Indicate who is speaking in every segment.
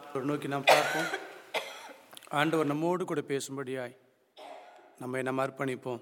Speaker 1: ஒரு நோக்கி நாம் பார்ப்போம் ஆண்டவர் நம்மோடு கூட பேசும்படியாய் நம்மை நாம் அர்ப்பணிப்போம்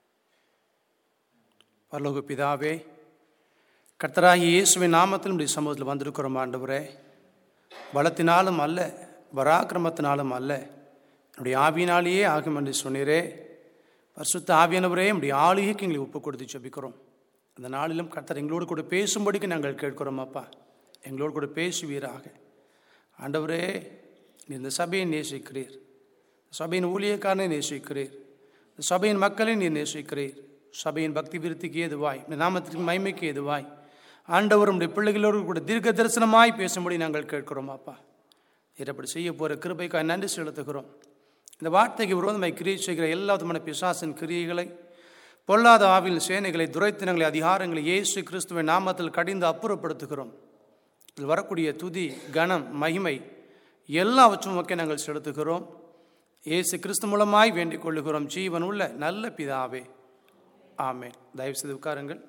Speaker 1: பரலோக பிதாவே கர்த்தராகி இயேசுவின் நாமத்தில் நம்முடைய சமூகத்தில் வந்திருக்கிறோம் ஆண்டவரே பலத்தினாலும் அல்ல பராக்கிரமத்தினாலும் அல்ல என்னுடைய ஆவியினாலேயே ஆகும் என்று சொன்னீரே பரிசுத்த ஆவியானவரே நம்முடைய ஆளுகைக்கு எங்களை ஒப்பு கொடுத்து ஜெபிக்கிறோம் அந்த நாளிலும் கர்த்தர் எங்களோடு கூட பேசும்படிக்கு நாங்கள் கேட்கிறோம் அப்பா எங்களோடு கூட பேசுவீராக ஆண்டவரே நீ இந்த சபையை நேசிக்கிறீர் சபையின் ஊழியக்காரனை நேசிக்கிறீர் இந்த சபையின் மக்களை நீ நேசிக்கிறீர் சபையின் பக்தி விருத்திக்கு எதுவாய் இந்த நாமத்திற்கு மைமைக்கு எதுவாய் ஆண்டவர் உடைய பிள்ளைகளோடு கூட தீர்க்க தரிசனமாய் பேசும்படி நாங்கள் கேட்கிறோம் அப்பா நீர் அப்படி செய்ய போகிற கிருபைக்காக நன்றி செலுத்துகிறோம் இந்த வார்த்தைக்கு விரோதமாய் கிரியை செய்கிற எல்லா விதமான பிசாசின் கிரியைகளை பொல்லாத ஆவின் சேனைகளை துரைத்தினங்களை அதிகாரங்களை இயேசு கிறிஸ்துவின் நாமத்தில் கடிந்து அப்புறப்படுத்துகிறோம் இதில் வரக்கூடிய துதி கணம் மகிமை எல்லாவற்றும் முக்கிய நாங்கள் செலுத்துகிறோம் இயேசு கிறிஸ்து மூலமாய் வேண்டிக் கொள்ளுகிறோம் ஜீவன் உள்ள நல்ல பிதாவே ஆமென் தயவு செய்து உட்காருங்கள்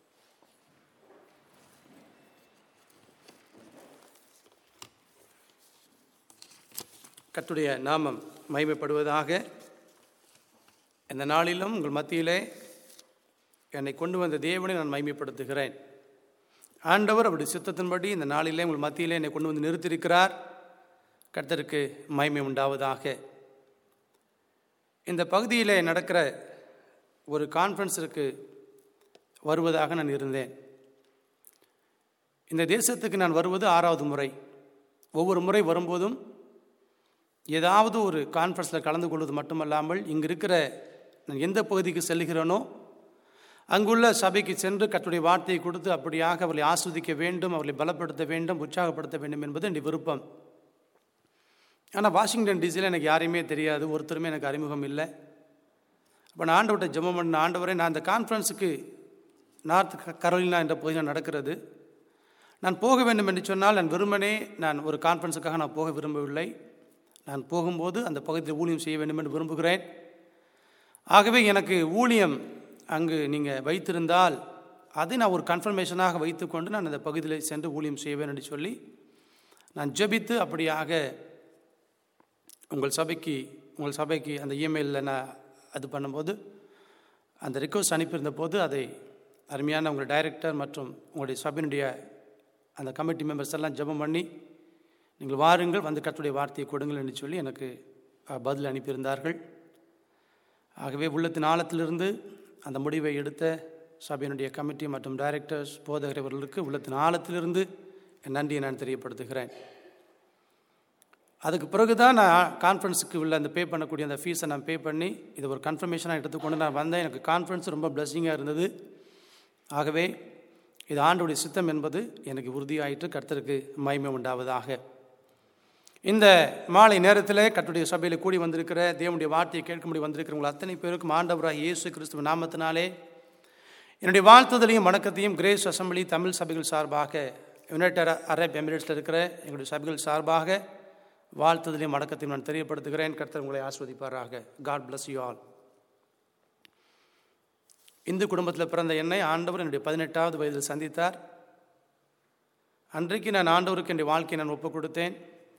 Speaker 1: கர்த்தருடைய நாமம் மகிமைப்படுவதாக இந்த நாளிலும் உங்கள் மத்தியிலே என்னை கொண்டு வந்த தேவனை நான் மகிமைப்படுத்துகிறேன் ஆண்டவர் அப்படி சித்தத்தின்படி இந்த நாளிலே உங்கள் மத்தியிலே என்னை கொண்டு வந்து நிறுத்தியிருக்கிறார் கர்த்தருக்கு மகிமை உண்டாவதாக இந்த பகுதியிலே நடக்கிற ஒரு கான்ஃபரன்ஸிற்கு வருவதாக நான் இருந்தேன் இந்த தேசத்துக்கு நான் வருவது ஆறாவது முறை ஒவ்வொரு முறை வரும்போதும் ஏதாவது ஒரு கான்ஃபரன்ஸில் கலந்து கொள்வது மட்டுமல்லாமல் இங்கு இருக்கிற நான் எந்த பகுதிக்கு செல்கிறேனோ அங்குள்ள சபைக்கு சென்று கற்றுடைய வார்த்தையை கொடுத்து அப்படியாக அவர்களை ஆஸ்வதிக்க வேண்டும் அவர்களை பலப்படுத்த வேண்டும் உற்சாகப்படுத்த வேண்டும் என்பது என் விருப்பம் ஆனால் வாஷிங்டன் டிசியில் எனக்கு யாரையுமே தெரியாது ஒருத்தருமே எனக்கு அறிமுகம் இல்லை அப்போ நான் ஆண்டவர்கிட்ட ஜெபம் பண்ண ஆண்டவரை நான் இந்த கான்ஃபரன்ஸுக்கு நார்த் கரோலினா என்ற பகுதியில் நடக்கிறது நான் போக வேண்டும் என்று சொன்னால் நான் வெறுமனே நான் ஒரு கான்ஃபரன்ஸுக்காக நான் போக விரும்பவில்லை நான் போகும்போது அந்த பகுதியில் ஊழியம் செய்ய வேண்டும் என்று விரும்புகிறேன் ஆகவே எனக்கு ஊழியம் அங்கு நீங்கள் வைத்திருந்தால் அதை நான் ஒரு கன்ஃபர்மேஷனாக வைத்துக்கொண்டு நான் அந்த பகுதியில் சென்று ஊழியம் செய்வேன் என்று சொல்லி நான் ஜெபித்து அப்படியாக உங்கள் சபைக்கு உங்கள் சபைக்கு அந்த இமெயிலில் நான் அது பண்ணும்போது அந்த ரிக்வஸ்ட் அனுப்பியிருந்த போது அதை அருமையான உங்கள் டைரக்டர் மற்றும் உங்களுடைய சபையினுடைய அந்த கமிட்டி மெம்பர்ஸ் எல்லாம் ஜெபம் பண்ணி நீங்கள் வாருங்கள் வந்து கத்துடைய வார்த்தையை கொடுங்கள் என்று சொல்லி எனக்கு பதில் அனுப்பியிருந்தார்கள் ஆகவே உள்ளத்தின் ஆழத்திலிருந்து அந்த முடிவை எடுத்த சபையினுடைய கமிட்டி மற்றும் டைரக்டர்ஸ் போதகரவர்களுக்கு உள்ளத்தின் ஆழத்திலிருந்து என் நன்றியை நான் தெரியப்படுத்துகிறேன் அதுக்கு பிறகு தான் நான் கான்ஃபரன்ஸுக்கு உள்ள அந்த பே பண்ணக்கூடிய அந்த ஃபீஸை நான் பே பண்ணி இதை ஒரு கன்ஃபர்மேஷனாக எடுத்துக்கொண்டு நான் வந்தேன் எனக்கு கான்ஃபரன்ஸ் ரொம்ப பிளஸ்ஸிங்காக இருந்தது ஆகவே இது ஆண்டுடைய சித்தம் என்பது எனக்கு உறுதியாயிற்று கர்த்தருக்கு மகிமை உண்டாவதாக இந்த மாலை நேரத்தில் கட்டுடைய சபையில் கூடி வந்திருக்கிற தேவனுடைய வார்த்தையை கேட்கும்படி வந்திருக்கிறவங்க அத்தனை பேருக்கும் ஆண்டவராக இயேசு கிறிஸ்துவ நாமத்தினாலே என்னுடைய வாழ்த்துதலையும் வணக்கத்தையும் கிரேஸ் அசம்பிளி தமிழ் சபைகள் சார்பாக யுனைடெட் அரப் எமிரேட்ஸில் இருக்கிற எங்களுடைய சபைகள் சார்பாக வாழ்த்துதலையும் வணக்கத்தையும் நான் தெரியப்படுத்துகிறேன் கர்த்தர் உங்களை ஆஸ்வதிப்பாராக God bless you all Hindu குடும்பத்தில் பிறந்த என்னை ஆண்டவர் என்னுடைய பதினெட்டாவது வயதில் சந்தித்தார் அன்றைக்கு நான் ஆண்டவருக்கு என்னுடைய வாழ்க்கையை நான் ஒப்புக் கொடுத்தேன்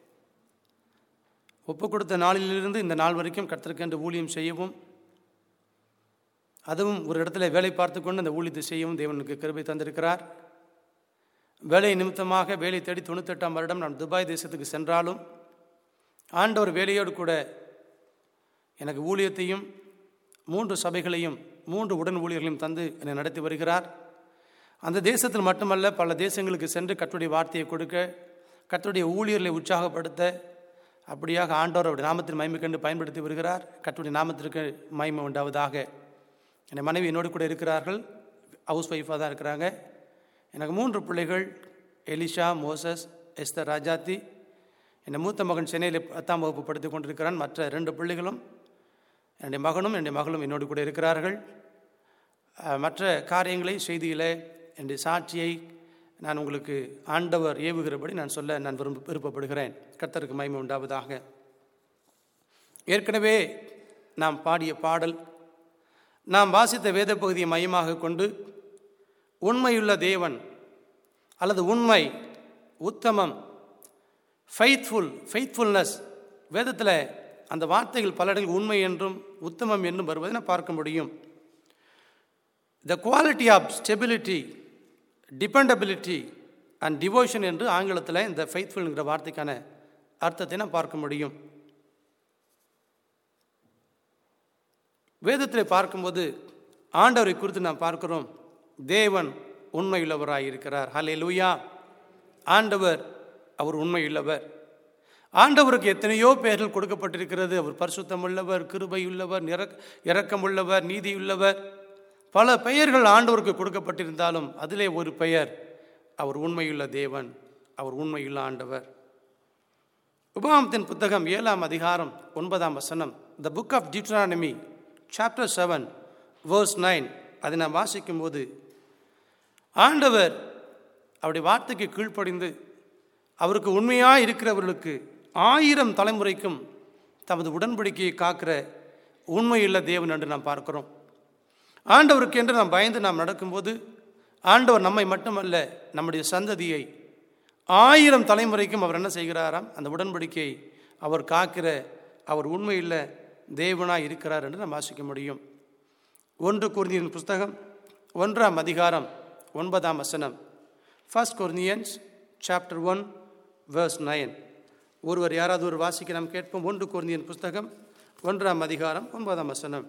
Speaker 1: ஒப்பு கொடுத்த நாளிலிருந்து இந்த நாள் வரைக்கும் கர்த்தருக்கென்று ஊழியம் செய்யவும் அதுவும் ஒரு இடத்துல வேலை பார்த்து கொண்டு அந்த ஊழியத்தை செய்யவும் தேவனுக்கு கிருபை தந்திருக்கிறார் வேலை நிமித்தமாக வேலை தேடி தொண்ணூத்தெட்டாம் வருடம் நான் துபாய் தேசத்துக்கு சென்றாலும் ஆண்டவர் வேலையோடு கூட எனக்கு ஊழியத்தையும் மூன்று சபைகளையும் மூன்று உடன் ஊழியர்களையும் தந்து என்னை நடத்தி வருகிறார் அந்த தேசத்தில் மட்டுமல்ல பல தேசங்களுக்கு சென்று கற்றுடைய வார்த்தையை கொடுக்க கற்றுடைய ஊழியர்களை உற்சாகப்படுத்த அப்படியாக ஆண்டவர் அவருடைய நாமத்தின் மகிமை கண்டு பயன்படுத்தி வருகிறார் கற்றுடைய நாமத்திற்கு மகிமை உண்டாவதாக என் மனைவி என்னோடு கூட இருக்கிறார்கள் ஹவுஸ் ஒய்ஃபாக தான் இருக்கிறாங்க எனக்கு மூன்று பிள்ளைகள் எலிஷா மோசஸ் எஸ்தர் ராஜாத்தி என் மூத்த மகன் சென்னையில் பத்தாம் வகுப்பு படித்து கொண்டிருக்கிறான் மற்ற ரெண்டு பிள்ளைகளும் என்னுடைய மகனும் என்னுடைய மகளும் என்னோடு கூட இருக்கிறார்கள் மற்ற காரியங்களை செய்தியில் என்னுடைய சாட்சியை நான் உங்களுக்கு ஆண்டவர் ஏவுகிறபடி நான் சொல்ல நான் விரும்ப விருப்பப்படுகிறேன் கர்த்தருக்கு மகிமை உண்டாவதாக ஏற்கனவே நாம் பாடிய பாடல் நாம் வாசித்த வேத பகுதியை மையமாக கொண்டு உண்மையுள்ள தேவன் அல்லது உண்மை உத்தமம் ஃபெய்த்ஃபுல் ஃபெய்த்ஃபுல்னஸ் வேதத்தில் அந்த வார்த்தைகள் பல இடங்களில் உண்மை என்றும் உத்தமம் என்றும் வருவதை நான் பார்க்க முடியும் the quality of stability dependability and devotion என்று ஆங்கிலத்தில் இந்த ஃபெய்த்ஃபுல்ங்கிற வார்த்தைக்கான அர்த்தத்தை நாம் பார்க்க முடியும் வேதத்தில் பார்க்கும்போது ஆண்டவரை குறித்து நாம் பார்க்கிறோம் தேவன் உண்மையுள்ளவராக இருக்கிறார் ஹலே லூயா ஆண்டவர் அவர் உண்மையுள்ளவர் ஆண்டவருக்கு எத்தனையோ பெயர்கள் கொடுக்கப்பட்டிருக்கிறது அவர் பரிசுத்தமுள்ளவர் கிருபையுள்ளவர் நிற இரக்கமுள்ளவர் நீதியுள்ளவர் பல பெயர்கள் ஆண்டவருக்கு கொடுக்கப்பட்டிருந்தாலும் அதிலே ஒரு பெயர் அவர் உண்மையுள்ள தேவன் அவர் உண்மையுள்ள ஆண்டவர் உபாமத்தின் புத்தகம் ஏழாம் அதிகாரம் ஒன்பதாம் வசனம் the book of Deuteronomy chapter seven verse nine அதை நான் வாசிக்கும்போது ஆண்டவர் அவருடைய வார்த்தைக்கு கீழ்ப்படிந்து அவருக்கு உண்மையாக இருக்கிறவர்களுக்கு ஆயிரம் தலைமுறைக்கும் தமது உடன்படிக்கையை காக்கிற உண்மையுள்ள தேவன் என்று நாம் பார்க்கிறோம் ஆண்டவருக்கு என்று நாம் பயந்து நாம் நடக்கும்போது ஆண்டவர் நம்மை மட்டுமல்ல நம்முடைய சந்ததியை ஆயிரம் தலைமுறைக்கும் அவர் என்ன செய்கிறாராம் அந்த உடன்படிக்கையை அவர் காக்கிற அவர் உண்மையில் தேவனாக இருக்கிறார் என்று நாம் வாசிக்க முடியும் ஒன்று குருந்தியின் புஸ்தகம் ஒன்றாம் அதிகாரம் ஒன்பதாம் வசனம் first Corinthians chapter one verse nine ஒருவர் யாராவது ஒரு வாசிக்க நாம் கேட்போம் ஒன்று குருந்தியன் புஸ்தகம் ஒன்றாம் அதிகாரம் ஒன்பதாம் வசனம்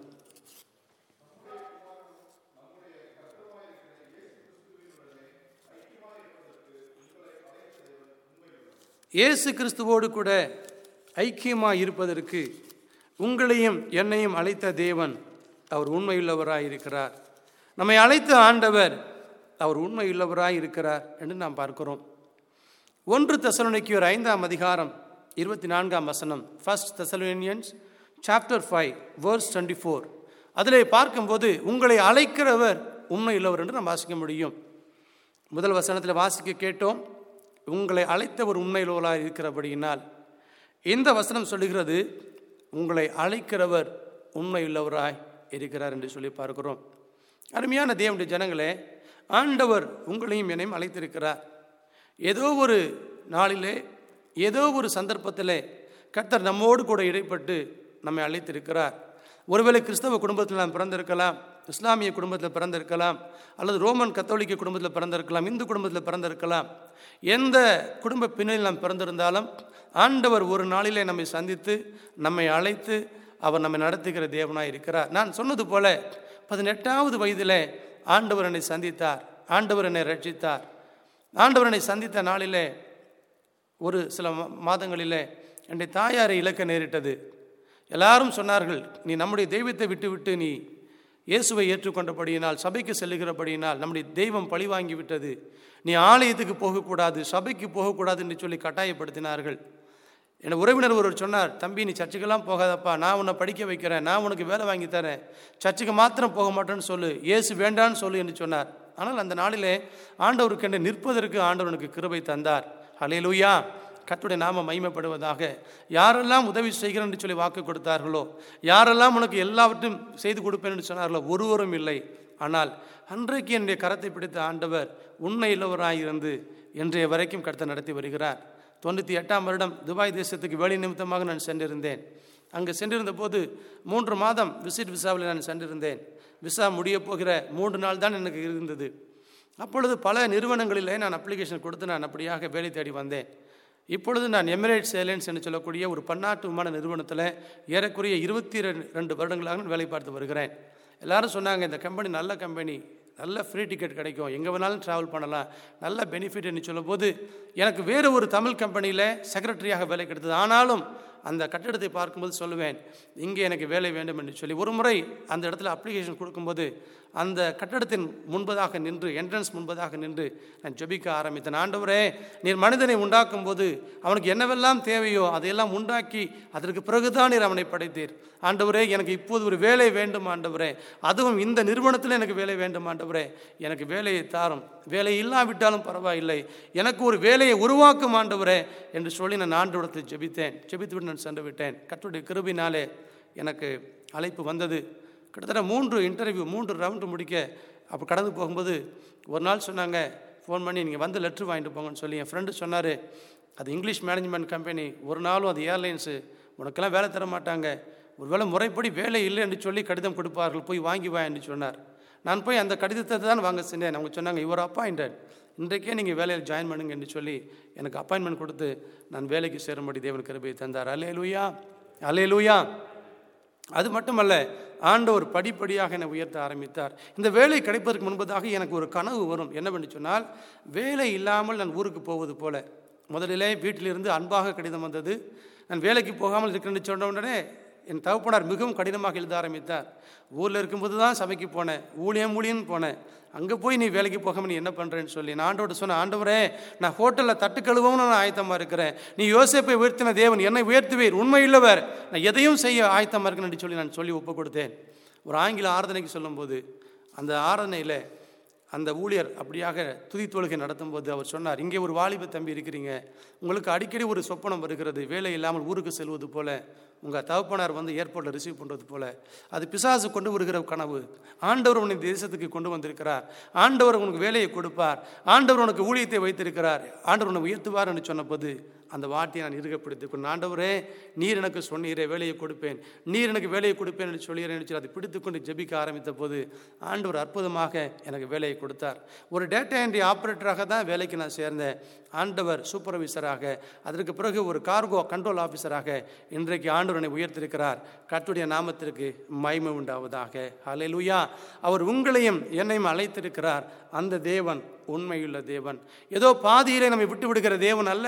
Speaker 1: இயேசு கிறிஸ்துவோடு கூட ஐக்கியமாக இருப்பதற்கு உங்களையும் என்னையும் அழைத்த தேவன் அவர் உண்மையுள்ளவராக இருக்கிறார் நம்மை அழைத்த ஆண்டவர் அவர் உண்மையுள்ளவராக இருக்கிறார் என்று நாம் பார்க்கிறோம் ஒன்று தெசலோனிக்கு ஒரு ஐந்தாம் அதிகாரம் இருபத்தி நான்காம் வசனம் first Thessalonians chapter five verse twenty four அதில் பார்க்கும்போது உங்களை அழைக்கிறவர் உண்மையுள்ளவர் என்று நாம் வாசிக்க முடியும் முதல் வசனத்தில் வாசிக்க கேட்டோம் உங்களை அழைத்தவர் உண்மையுள்ளவராக இருக்கிறபடியினால் இந்த வசனம் சொல்லுகிறது உங்களை அழைக்கிறவர் உண்மையுள்ளவராய் இருக்கிறார் என்று சொல்லி பார்க்கிறோம் அருமையான தேவனுடைய ஜனங்களே ஆண்டவர் உங்களையும் என்னையும் அழைத்திருக்கிறார் ஏதோ ஒரு நாளிலே ஏதோ ஒரு சந்தர்ப்பத்திலே கர்த்தர் நம்மோடு கூட இடைப்பட்டு நம்மை அழைத்திருக்கிறார் ஒருவேளை கிறிஸ்தவ குடும்பத்தில் நாம் பிறந்திருக்கலாம் இஸ்லாமிய குடும்பத்தில் பிறந்திருக்கலாம் அல்லது ரோமன் கத்தோலிக்க குடும்பத்தில் பிறந்திருக்கலாம் இந்து குடும்பத்தில் பிறந்திருக்கலாம் எந்த குடும்ப பின்னணியில் நாம் பிறந்திருந்தாலும் ஆண்டவர் ஒரு நாளிலே நம்மை சந்தித்து நம்மை அழைத்து அவர் நம்மை நடத்துகிற தேவனாய் இருக்கிறார் நான் சொன்னது போல பதினெட்டாவது வயதிலே ஆண்டவர் என்னை சந்தித்தார் ஆண்டவர் என்னை ரட்சித்தார் ஆண்டவர் என்னை சந்தித்த நாளிலே ஒரு சில மாதங்களிலே என்னுடைய தாயாரை இழக்க நேரிட்டது எல்லாரும் சொன்னார்கள் நீ நம்முடைய தெய்வத்தை விட்டு விட்டு நீ இயேசுவை ஏற்றுக்கொண்டபடியினால் சபைக்கு செல்லுகிறபடியினால் நம்முடைய தெய்வம் பழி வாங்கி விட்டது நீ ஆலயத்துக்கு போகக்கூடாது சபைக்கு போகக்கூடாது என்று சொல்லி கட்டாயப்படுத்தினார்கள் என் உறவினர் ஒருவர் சொன்னார் தம்பி நீ சர்ச்சுக்கெல்லாம் போகாதப்பா நான் உன்னை படிக்க வைக்கிறேன் நான் உனக்கு வேலை வாங்கி தரேன் சர்ச்சுக்கு மாத்திரம் போக மாட்டேன்னு சொல்லு இயேசு வேண்டான்னு சொல்லு என்று சொன்னார் ஆனால் அந்த நாளிலே ஆண்டவருக்கு என்று நிற்பதற்கு ஆண்டவனுக்கு கிருபை தந்தார் ஹலேலூயா கத்துடைய நாம மைமைப்படுவதாக யாரெல்லாம் உதவி செய்கிறேன் என்று சொல்லி வாக்கு கொடுத்தார்களோ யாரெல்லாம் உனக்கு எல்லாவற்றையும் செய்து கொடுப்பேன் என்று சொன்னார்களோ ஒருவரும் இல்லை ஆனால் அன்றைக்கு என்னுடைய கரத்தை பிடித்த ஆண்டவர் உண்மை இல்லவராயிருந்து இன்றைய வரைக்கும் கருத்தை நடத்தி வருகிறார் தொண்ணூற்றி எட்டாம் வருடம் துபாய் தேசத்துக்கு வேலை நிமித்தமாக நான் சென்றிருந்தேன் அங்கு சென்றிருந்த போது மூன்று மாதம் விசிட் விசாவில் நான் சென்றிருந்தேன் விசா முடிய போகிற மூன்று நாள் தான் எனக்கு இருந்தது அப்பொழுது பல நிறுவனங்களிலே நான் அப்ளிகேஷன் கொடுத்து நான் அப்படியாக வேலை தேடி வந்தேன் இப்பொழுது நான் எமிரேட்ஸ் ஏர்லைன்ஸ் என்று சொல்லக்கூடிய ஒரு பன்னாட்டு விமான நிறுவனத்தில் ஏறக்குறைய இருபத்தி ரெண்டு வருடங்களாக நான் வேலை பார்த்து வருகிறேன் எல்லாரும் சொன்னாங்க இந்த கம்பெனி நல்ல கம்பெனி நல்ல ஃப்ரீ டிக்கெட் கிடைக்கும் எங்கே வேணாலும் ட்ராவல் பண்ணலாம் நல்ல பெனிஃபிட்னு சொல்லும்போது எனக்கு வேறு ஒரு தமிழ் கம்பெனியில் செக்ரட்டரியாக வேலை கிடைத்தது ஆனாலும் அந்த கட்டிடத்தை பார்க்கும்போது சொல்லுவேன் இங்கே எனக்கு வேலை வேண்டும் என்று சொல்லி ஒரு முறை அந்த இடத்துல அப்ளிகேஷன் கொடுக்கும்போது அந்த கட்டடத்தின் முன்பதாக நின்று என்ட்ரன்ஸ் முன்பதாக நின்று நான் ஜெபிக்க ஆரம்பித்தேன் ஆண்டவரே நீர் மனிதனை உண்டாக்கும் போது அவனுக்கு என்னவெல்லாம் தேவையோ அதையெல்லாம் உண்டாக்கி அதற்கு பிறகுதான் நீர் அவனை படைத்தீர் ஆண்டவரே எனக்கு இப்போது ஒரு வேலை வேண்டும் ஆண்டவரே அதுவும் இந்த நிறுவனத்தில் எனக்கு வேலை வேண்டும் ஆண்டவரே எனக்கு வேலையை தாரும் வேலை இல்லாவிட்டாலும் பரவாயில்லை எனக்கு ஒரு வேலையை உருவாக்கும் ஆண்டவரே என்று சொல்லி நான் ஆண்டவரத்தில் ஜெபித்தேன் ஜெபித்து விட்டு நான் சென்று விட்டேன் கற்றுடைய கிருபினாலே எனக்கு அழைப்பு வந்தது கிட்டத்தட்ட மூன்று இன்டர்வியூ மூன்று ரவுண்டு முடிக்க அப்போ கடந்து போகும்போது ஒரு நாள் சொன்னாங்க ஃபோன் பண்ணி நீங்கள் வந்து லெட்ரு வாங்கிட்டு போங்கன்னு சொல்லி என் ஃப்ரெண்டு சொன்னார் அது இங்கிலீஷ் மேனேஜ்மெண்ட் கம்பெனி ஒரு நாளும் அது ஏர்லைன்ஸு உனக்கெல்லாம் வேலை தர மாட்டாங்க ஒருவேளை முறைப்படி வேலை இல்லை என்று சொல்லி கடிதம் கொடுப்பார்கள் போய் வாங்கி வா என்று சொன்னார் நான் போய் அந்த கடிதத்தை தான் வாங்க சென்றேன் அவங்க சொன்னாங்க இவர் அப்பாயிண்டட் இன்றைக்கே நீங்கள் வேலையில் ஜாயின் பண்ணுங்க என்று சொல்லி எனக்கு அப்பாயின்மெண்ட் கொடுத்து நான் வேலைக்கு சேரும்படி தேவன் கிருபையை தந்தார் அலே லூயா அலே லூயா அது மட்டுமல்ல ஆண்டவர் படிப்படியாக என்னை உயர்த்த ஆரம்பித்தார் இந்த வேலை கிடைப்பதற்கு முன்பதாக எனக்கு ஒரு கனவு வரும் என்னவென்று சொன்னால் வேலை இல்லாமல் நான் ஊருக்கு போவது போல முதலிலே வீட்டிலிருந்து அன்பாக கடிதம் வந்தது நான் வேலைக்கு போகாமல் இருக்கிறேன்னு சொன்ன உடனே என் தகப்பனார் மிகவும் கடினமாக எழுத ஆரம்பித்தார் ஊரில் இருக்கும்போது தான் சபைக்கு போனேன் ஊழியம் ஊழியன்னு போனேன் அங்கே போய் நீ வேலைக்கு போகாமல் நீ என்ன பண்ணுறேன்னு சொல்லி நான் ஆண்டோட சொன்னேன் ஆண்டவரே நான் ஹோட்டலில் தட்டு கழுவவும் நான் ஆயத்தமாக இருக்கிறேன் நீ யோசேப்பை உயர்த்தின தேவன் என்னை உயர்த்துவீர் உண்மை இல்லவர் நான் எதையும் செய்ய ஆயத்தமாக இருக்கிறேன்னு சொல்லி நான் சொல்லி ஒப்பு கொடுத்தேன் ஒரு ஆங்கில ஆராதனைக்கு சொல்லும்போது அந்த ஆராதனையில் அந்த ஊழியர் அப்படியாக துதி தொழுகை நடத்தும்போது அவர் சொன்னார் இங்கே ஒரு வாலிப தம்பி இருக்கிறீங்க உங்களுக்கு அடிக்கடி ஒரு சொப்பனம் வருகிறது வேலை இல்லாமல் ஊருக்கு செல்வது போல உங்கள் தகப்பனார் வந்து ஏர்போர்ட்டில் ரிசீவ் பண்ணுறது போல அது பிசாசு கொண்டு வருகிற கனவு ஆண்டவர் உன்னை தேசத்துக்கு கொண்டு வந்திருக்கிறார் ஆண்டவர் உனக்கு வேலையை கொடுப்பார் ஆண்டவர் உனக்கு ஊழியத்தை வைத்திருக்கிறார் ஆண்டவர் உன்னை உயர்த்துவார் என்று சொன்னபோது அந்த வார்த்தையை நான் இருகப்படுத்திக் கொண்டு ஆண்டவரே நீர் எனக்கு சொன்னீரே வேலையை கொடுப்பேன் நீர் எனக்கு வேலையை கொடுப்பேன் என்று சொல்லிடுறேன் என்று சொல்லி அதை பிடித்துக்கொண்டு ஜெபிக்க ஆரம்பித்த போது ஆண்டவர் அற்புதமாக எனக்கு வேலையை கொடுத்தார் ஒரு டேட்டா என்ட்ரி ஆப்ரேட்டராக தான் வேலைக்கு நான் சேர்ந்தேன் ஆண்டவர் சூப்பர்வைசராக அதற்கு பிறகு ஒரு கார்கோ கண்ட்ரோல் ஆஃபீஸராக இன்றைக்கு ஆண்டவர் என்னை உயர்த்திருக்கிறார் கர்த்தருடைய நாமத்திற்கு மகிமை உண்டாவதாக ஹalleluya அவர் உங்களையும் என்னையும் அழைத்திருக்கிறார் அந்த தேவன் உண்மையுள்ள தேவன் ஏதோ பாதியிலே நம்மை விட்டு விடுகிற தேவன் அல்ல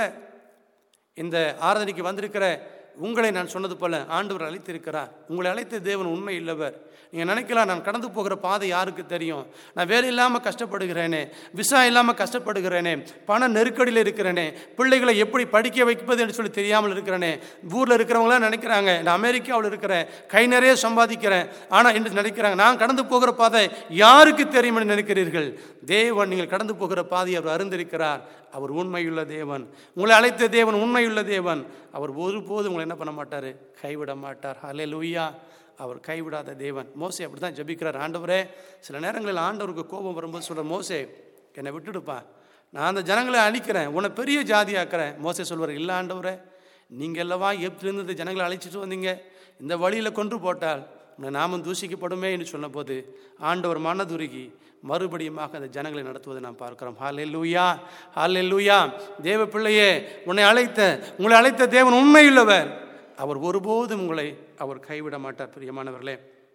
Speaker 1: இந்த ஆராதனைக்கு வந்திருக்கிற உங்களை நான் சொன்னது போல ஆண்டவர் அழைத்திருக்கிறார் உங்களை அழைத்த தேவன் உண்மை இல்லவர் நீங்கள் நினைக்கலாம் நான் கடந்து போகிற பாதை யாருக்கு தெரியும் நான் வேலை இல்லாமல் கஷ்டப்படுகிறேனே விசா இல்லாமல் கஷ்டப்படுகிறேனே பண நெருக்கடியில் இருக்கிறேனே பிள்ளைகளை எப்படி படிக்க வைப்பது என்று சொல்லி தெரியாமல் இருக்கிறேனே ஊரில் இருக்கிறவங்களாம் நினைக்கிறாங்க நான் அமெரிக்காவில் இருக்கிறேன் கை நிறைய சம்பாதிக்கிறேன் ஆனால் என்று நினைக்கிறாங்க நான் கடந்து போகிற பாதை யாருக்கு தெரியும் என்று நினைக்கிறீர்கள் தேவன் நீங்கள் கடந்து போகிற பாதையை அவர் அறிந்திருக்கிறார் அவர் உண்மையுள்ள தேவன் உங்களை அழைத்த தேவன் உண்மையுள்ள தேவன் அவர் ஒருபோதும் உங்களை என்ன பண்ண மாட்டார் கைவிட மாட்டார் ஹலே லூயா அவர் கைவிடாத தேவன் மோசே அப்படி தான் ஜபிக்கிறார் ஆண்டவரே சில நேரங்களில் ஆண்டவருக்கு கோபம் வரும்போது சொல்கிற மோசே என்னை விட்டுடுப்பா நான் அந்த ஜனங்களை அழிக்கிறேன் உன்னை பெரிய ஜாதியாக்குறேன் மோசே சொல்வார் இல்லை ஆண்டவரே நீங்கள் அல்லவா எப்பிலிருந்து இந்த ஜனங்களை அழைச்சிட்டு வந்தீங்க இந்த வழியில் கொன்று போட்டால் உன்னை நாமம் தூஷிக்கப்படுமே என்று சொன்னபோது ஆண்டவர் மனதுருகி மறுபடியுமாக அந்த ஜனங்களை நடத்துவதை நாம் பார்க்கிறோம் ஹாலே லூயா ஹாலே லூயா தேவ பிள்ளையே உன்னை அழைத்த உங்களை அழைத்த தேவன் உண்மையுள்ளவர் அவர் ஒருபோதும் உங்களை அவர் கைவிட மாட்டார் பிரியமானவர்களே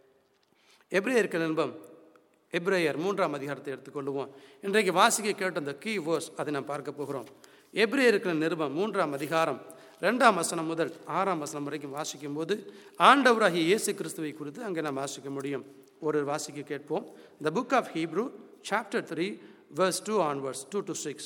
Speaker 1: எப்ரேயர்கள் இன்பம் எப்ரேயர் மூன்றாம் அதிகாரத்தை எடுத்துக்கொள்வோம் இன்றைக்கு வாசிக்க கேட்ட அந்த கீ வேர்ஸ் அதை நாம் பார்க்க போகிறோம் எப்ரேயர்கள் நிருபம் மூன்றாம் அதிகாரம் ரெண்டாம் வசனம் முதல் ஆறாம் வசனம் வரைக்கும் வாசிக்கும் போது ஆண்டவராகிய இயேசு கிறிஸ்துவை குறித்து அங்கே நாம் வாசிக்க முடியும் ஒரு வாசிக்க கேட்போம் the book of Hebrew chapter three verse two and verse two to six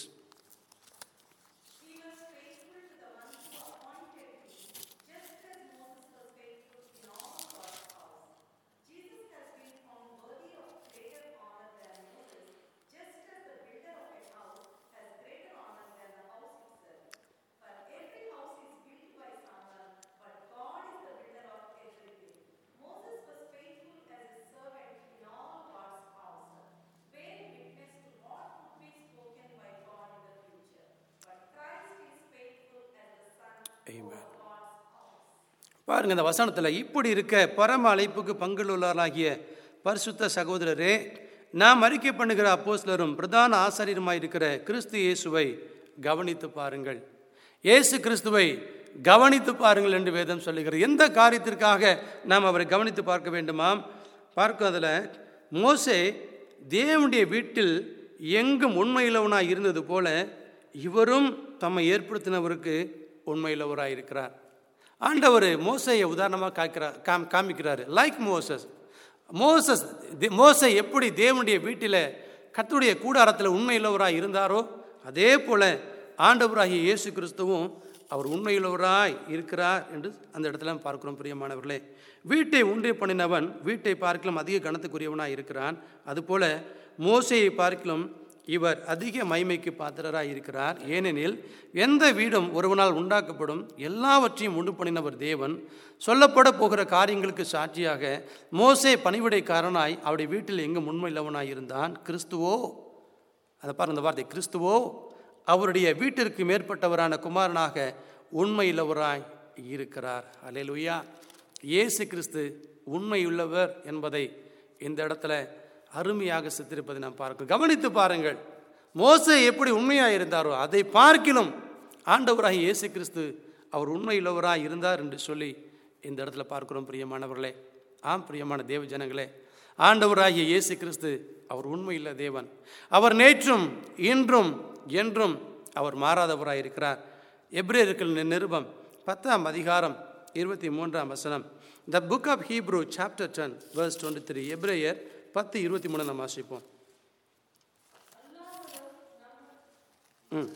Speaker 1: Amen. பாருங்க இந்த வசனத்தில் இப்படி இருக்க பரம அழைப்புக்கு பங்குள்ளவர்களாகிய பரிசுத்த சகோதரரே நாம் அறிக்கை பண்ணுகிற அப்போஸ்லரும் பிரதான ஆசாரியருமாய் இருக்கிற கிறிஸ்து இயேசுவை கவனித்து பாருங்கள் இயேசு கிறிஸ்துவை கவனித்து பாருங்கள் என்று வேதம் சொல்லுகிறது எந்த காரியத்திற்காக நாம் அவரை கவனித்து பார்க்க வேண்டுமாம் பார்க்க அதில் மோசே தேவனுடைய வீட்டில் எங்கும் உண்மையுள்ளவனாய் இருந்தது போல இவரும் தம்மை ஏற்படுத்தினவருக்கு உண்மையுள்ளவராய் இருக்கிறார் ஆண்டவர் மோசையை உதாரணமாக காய்க்கிறார் காம் காமிக்கிறார் லைக் மோசஸ் மோசஸ் தி- மோசே எப்படி தேவனுடைய வீட்டில் கர்த்தருடைய கூடாரத்தில் உண்மையுள்ளவராய் இருந்தாரோ அதே போல ஆண்டவராகிய இயேசு கிறிஸ்துவும் அவர் உண்மையுள்ளவராய் இருக்கிறார் என்று அந்த இடத்துல நாம் பார்க்கிறோம் பிரியமானவர்களே வீட்டை உண்டே பண்ணினவன் வீட்டை பார்க்கலாம் அதிக கணத்துக்குரியவனாய் இருக்கிறான் அதுபோல மோசையை பார்க்கலாம் இவர் அதிக மைமைக்கு பாத்திரராய் இருக்கிறார் ஏனெனில் எந்த வீடும் ஒருவனால் உண்டாக்கப்படும் எல்லாவற்றையும் உண்டு பண்ணினவர் தேவன் சொல்லப்பட போகிற காரியங்களுக்கு சாட்சியாக மோசே பணிவிடைக்காரனாய் அவருடைய வீட்டில் எங்கும் உண்மை இல்லவனாய் இருந்தான் கிறிஸ்துவோ அதை பாருங்க அந்த வார்த்தை கிறிஸ்துவோ அவருடைய வீட்டிற்கு மேற்பட்டவரான குமாரனாக உண்மையுள்ளவராய் இருக்கிறார் அல்லேலூயா இயேசு கிறிஸ்து உண்மையுள்ளவர் என்பதை இந்த இடத்துல அருமையாக சித்தரிப்பதை நாம் பார்க்கிறோம் கவனித்து பாருங்கள் மோசே எப்படி உண்மையாக இருந்தாரோ அதை பார்க்கிலும் ஆண்டவராக இயேசு கிறிஸ்து அவர் உண்மையுள்ளவராக இருந்தார் என்று சொல்லி இந்த இடத்துல பார்க்கிறோம் பிரியமானவர்களே ஆம் பிரியமான தேவ ஜனங்களே ஆண்டவராகிய இயேசு கிறிஸ்து அவர் உண்மையுள்ள தேவன் அவர் நேற்றும் இன்றும் என்றும் அவர் மாறாதவராக இருக்கிறார் எப்ரேயர்கள் நிருபம் பத்தாம் அதிகாரம் இருபத்தி மூன்றாம் வசனம் the book of Hebrew chapter ten verse twenty three எப்ரேயர் பத்து இருபத்தி மூணு நம்ம வாசிப்போம் ம்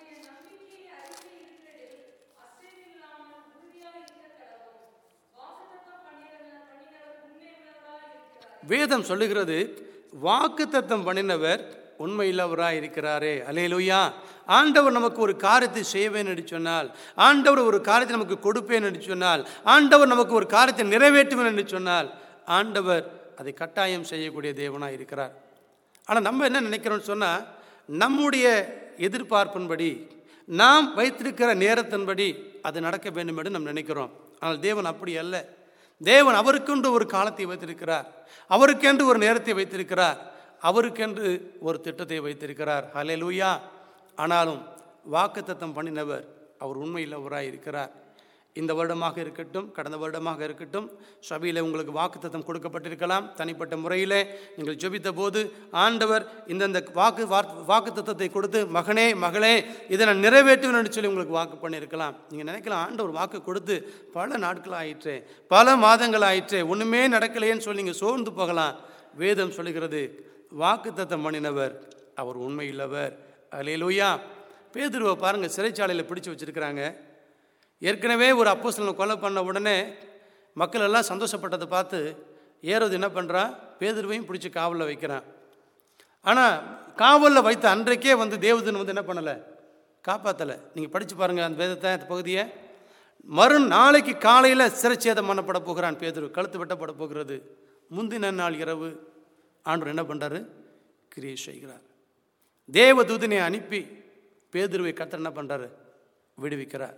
Speaker 1: வேதம் சொல்லுகிறது வாக்குத்தத்தம் பண்ணினவர் உண்மையில்லவராக இருக்கிறாரே அலையலுயா ஆண்டவர் நமக்கு ஒரு காரியத்தை செய்வேன் என்று சொன்னால் ஆண்டவர் ஒரு காரியத்தை நமக்கு கொடுப்பேன் என்று சொன்னால் ஆண்டவர் நமக்கு ஒரு காரியத்தை நிறைவேற்றுவேன் என்று சொன்னால் ஆண்டவர் அதை கட்டாயம் செய்யக்கூடிய தேவனாக இருக்கிறார் ஆனால் நம்ம என்ன நினைக்கிறோம்னு சொன்னால் நம்முடைய எதிர்பார்ப்பின்படி நாம் வைத்திருக்கிற நேரத்தின்படி அது நடக்க வேண்டும் என்று நம்ம நினைக்கிறோம் ஆனால் தேவன் அப்படி அல்ல தேவன் அவருக்கென்று ஒரு காலத்தை வைத்திருக்கிறார் அவருக்கென்று ஒரு நேரத்தை வைத்திருக்கிறார் அவருக்கென்று ஒரு திட்டத்தை வைத்திருக்கிறார் ஹalleluya ஆனாலும் வாக்குத்தத்தம் பண்ணினவர் அவர் உண்மையில்லவராய் இருக்கிறார் இந்த வருடமாக இருக்கட்டும் கடந்த வருடமாக இருக்கட்டும் சபையில் உங்களுக்கு வாக்குத்தத்தம் கொடுக்கப்பட்டிருக்கலாம் தனிப்பட்ட முறையிலே நீங்கள் ஜெபித்த போது ஆண்டவர் இந்தந்த வாக்கு வாக்குத்தத்தத்தை கொடுத்து மகனே மகளே இதை நான் நிறைவேற்றுவேன் சொல்லி உங்களுக்கு வாக்கு பண்ணியிருக்கலாம் நீங்கள் நினைக்கலாம் ஆண்டவர் வாக்கு கொடுத்து பல நாட்கள் ஆயிற்றே பல மாதங்கள் ஆயிற்றே ஒன்றுமே நடக்கலையேன்னு சொல்லி நீங்கள் சோர்ந்து போகலாம் வேதம் சொல்லுகிறது வாக்குத்தத்தம் பண்ணினவர் அவர் உண்மையுள்ளவர் அலையிலூயா பேதுருவை பாருங்கள் சிறைச்சாலையில் பிடிச்சு வச்சிருக்கிறாங்க ஏற்கனவே ஒரு அப்போஸ்தலனை கொலை பண்ண உடனே மக்கள் எல்லாம் சந்தோஷப்பட்டதை பார்த்து ஏறது என்ன பண்ணுறான் பேதுருவையும் பிடிச்சி காவலில் வைக்கிறான் ஆனால் காவலில் வைத்த அன்றைக்கே வந்து தேவதன் வந்து என்ன பண்ணலை காப்பாற்றலை நீங்கள் படித்து பாருங்கள் அந்த வேதத்தை அந்த பகுதியை மறு நாளைக்கு காலையில் சிறைச்சேதம் பண்ணப்பட போகிறான் பேதுரு கழுத்து வெட்டப்பட போகிறது முந்தின நாள் இரவு ஆண்டவர் என்ன பண்ணுறாரு கிரியை செய்கிறார் தேவதூதனை அனுப்பி பேதுருவை கத்தர் என்ன பண்ணுறாரு விடுவிக்கிறார்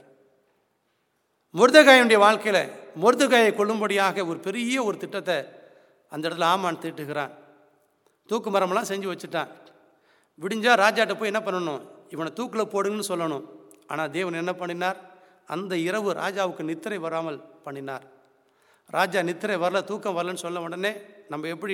Speaker 1: முருதகாயனுடைய வாழ்க்கையில் முருதகாயை கொள்ளும்படியாக ஒரு பெரிய ஒரு திட்டத்தை அந்த இடத்துல ஆமான் தீட்டுகிறான் தூக்கு மரமெல்லாம் செஞ்சு வச்சுட்டான் விடிஞ்சா ராஜாட்ட போய் என்ன பண்ணணும் இவனை தூக்கில் போடுங்கன்னு சொல்லணும் ஆனால் தேவன் என்ன பண்ணினார் அந்த இரவு ராஜாவுக்கு நித்திரை வராமல் பண்ணினார் ராஜா நித்திரை வரல தூக்கம் வரலன்னு சொல்ல உடனே நம்ம எப்படி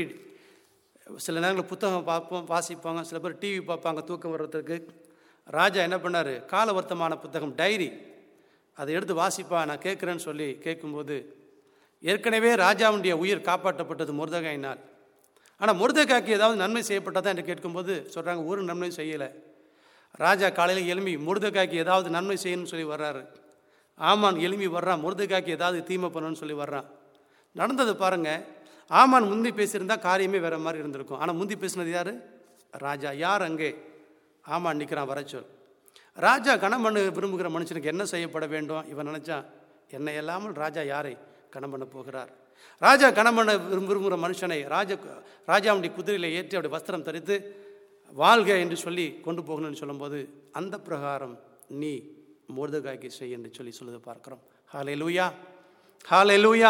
Speaker 1: சில நேரங்களில் புத்தகம் பார்ப்போம் வாசிப்பாங்க சில பேர் டிவி பார்ப்பாங்க தூக்கம் வர்றதுக்கு ராஜா என்ன பண்ணார் கால வர்த்தமான புத்தகம் டைரி அதை எடுத்து வாசிப்பா நான் கேட்குறேன்னு சொல்லி கேட்கும்போது ஏற்கனவே ராஜாவுடைய உயிர் காப்பாற்றப்பட்டது முருதகாயினால் ஆனால் முருதகாய்க்கு ஏதாவது நன்மை செய்யப்பட்டதா என்று கேட்கும்போது சொல்கிறாங்க ஒரு நன்மை செய்யலை ராஜா காலையில் எலும்பி முருதகாய்க்கு ஏதாவது நன்மை செய்யணும்னு சொல்லி வர்றாரு ஆமான் எலும்பி வர்றான் முருதகாய்க்கு ஏதாவது தீமை பண்ணணும்னு சொல்லி வர்றான் நடந்தது பாருங்கள் ஆமான் முந்தி பேசியிருந்தா காரியமே வேறு மாதிரி இருந்திருக்கும் ஆனால் முந்தி பேசினது யார் ராஜா யார் அங்கே ஆமான் நிற்கிறான் வரச்சொல் ராஜா கணம் பண்ண விரும்புகிற மனுஷனுக்கு என்ன செய்யப்பட வேண்டும் இவன் நினச்சான் என்னை இல்லாமல் ராஜா யாரை கணம் பண்ண போகிறார் ராஜா கணம் பண்ண விரும்ப விரும்புகிற மனுஷனை ராஜ ராஜாவுடைய குதிரையில் ஏற்றி அவருடைய வஸ்திரம் தரித்து வாழ்க என்று சொல்லி கொண்டு போகணும்னு சொல்லும்போது அந்த பிரகாரம் நீ மோர்தகாய்க்கு செய் என்று சொல்லி சொல்லுதை பார்க்குறோம் ஹாலே லூயா ஹாலே லூயா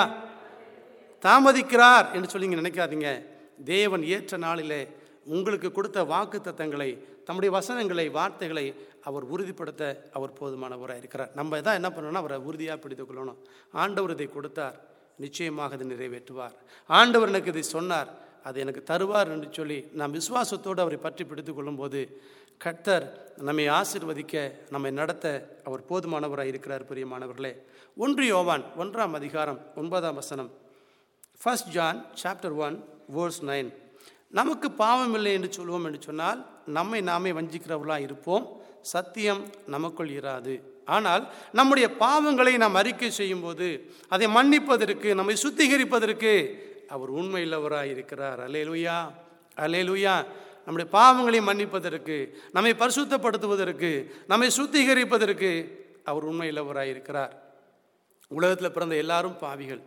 Speaker 1: தாமதிக்கிறார் என்று சொல்லி நீங்கள் நினைக்காதீங்க தேவன் ஏற்ற நாளிலே உங்களுக்கு கொடுத்த வாக்கு தத்தங்களை தம்முடைய வசனங்களை வார்த்தைகளை அவர் உறுதிப்படுத்த அவர் போதுமானவராக இருக்கிறார் நம்ம தான் என்ன பண்ணணும்னா அவரை உறுதியாக பிடித்துக் கொள்ளணும் ஆண்டவர் இதை கொடுத்தார் நிச்சயமாக அதை நிறைவேற்றுவார் ஆண்டவர் எனக்கு இதை சொன்னார் அதை எனக்கு தருவார் என்று சொல்லி நாம் விசுவாசத்தோடு அவரை பற்றி பிடித்துக் கொள்ளும்போது கர்த்தர் நம்மை ஆசிர்வதிக்க நம்மை நடத்த அவர் போதுமானவராக இருக்கிறார் பிரியமானவர்களே ஒன்று யோவான் ஒன்றாம் அதிகாரம் ஒன்பதாம் வசனம் first John chapter one verse nine நமக்கு பாவம் இல்லை என்று சொல்வோம் என்று சொன்னால் நம்மை நாமே வஞ்சிக்கிறவர்களாக இருப்போம் சத்தியம் நமக்குள் இராது ஆனால் நம்முடைய பாவங்களை நாம் அறிக்கை செய்யும்போது அதை மன்னிப்பதற்கு நம்மை சுத்திகரிப்பதற்கு அவர் உண்மையுள்ளவராக இருக்கிறார் அலேலுயா அலேலுயா நம்முடைய பாவங்களை மன்னிப்பதற்கு நம்மை பரிசுத்தப்படுத்துவதற்கு நம்மை சுத்திகரிப்பதற்கு அவர் உண்மையுள்ளவராக இருக்கிறார் உலகத்தில் பிறந்த எல்லாரும் பாவிகள்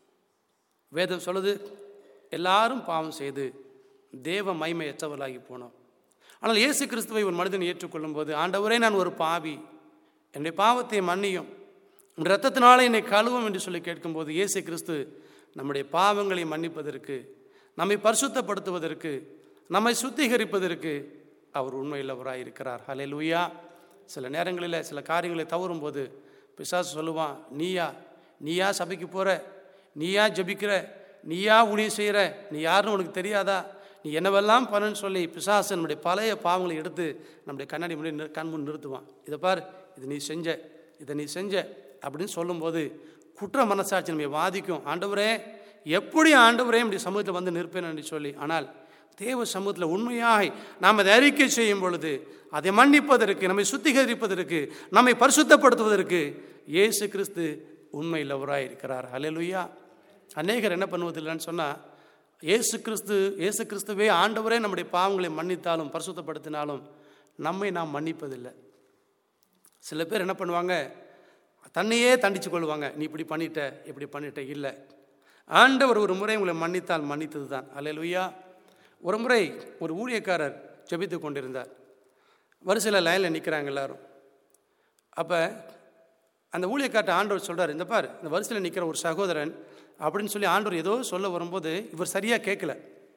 Speaker 1: வேதம் சொல்லுது எல்லாரும் பாவம் செய்து தேவ மைமையற்றவர்களாகி போனோம் ஆனால் இயேசு கிறிஸ்துவை ஒரு மனிதன் ஏற்றுக்கொள்ளும் போது ஆண்டவரே நான் ஒரு பாவி என்னுடைய பாவத்தை மன்னியும் உன் இரத்தத்தினாலே என்னை கழுவும் என்று சொல்லி கேட்கும்போது இயேசு கிறிஸ்து நம்முடைய பாவங்களை மன்னிப்பதற்கு நம்மை பரிசுத்தப்படுத்துவதற்கு நம்மை சுத்திகரிப்பதற்கு அவர் உண்மையுள்ளவராக இருக்கிறார் ஹலே லூயா சில நேரங்களில் சில காரியங்களை தவறும்போது பிசாசு சொல்லுவான் நீயா நீயா சபைக்கு போகிற நீயா ஜெபிக்கிற நீயா ஊழியம் செய்கிற நீ யாருன்னு உனக்கு தெரியாதா நீ என்னவெல்லாம் பண்ணுன்னு சொல்லி பிசாசு நம்முடைய பழைய பாவங்களை எடுத்து நம்முடைய கண்ணாடி முன்னாடி நிறு- கண் முன் நிறுத்துவான் இதை பார் இது நீ செஞ்ச இதை நீ செஞ்ச அப்படின்னு சொல்லும்போது குற்ற மனசாட்சி நம்மை வாதிக்கும் ஆண்டவரே எப்படி ஆண்டவரே இப்படி சமூகத்தில் வந்து நிற்பேன் என்று சொல்லி ஆனால் தேவ சமூகத்தில் உண்மையாய் நாம் அதை அறிக்கை செய்யும் பொழுது அதை மன்னிப்பதற்கு நம்மை சுத்திகரிப்பதற்கு நம்மை பரிசுத்தப்படுத்துவதற்கு இயேசு கிறிஸ்து உண்மையுள்ளவராய் இருக்கிறார் ஹalleluya அநேகர் என்ன பண்ணுவதில்லைன்னு சொன்னால் இயேசு கிறிஸ்து இயேசு கிறிஸ்துவே ஆண்டவரே நம்முடைய பாவங்களை மன்னித்தாலும் பரிசுத்தப்படுத்தினாலும் நம்மை நாம் மன்னிப்பதில்லை சில பேர் என்ன பண்ணுவாங்க தன்னையே தண்டிச்சு கொள்வாங்க நீ இப்படி பண்ணிட்ட இப்படி பண்ணிட்ட இல்லை ஆண்டவர் ஒரு முறை உங்களை மன்னித்தால் மன்னித்தது தான் அல்லேலூயா ஒரு முறை ஒரு ஊழியக்காரர் ஜெபித்து கொண்டிருந்தார் வரிசையில் லைனில் நிற்கிறாங்க எல்லாரும் அப்போ அந்த ஊழியக்கார்ட்ட ஆண்டவர் சொல்றார் இந்த பார் இந்த வரிசையில் நிற்கிற ஒரு சகோதரன் அப்படின்னு சொல்லி ஆண்டவர் ஏதோ சொல்ல வரும்போது இவர் சரியாக கேட்கல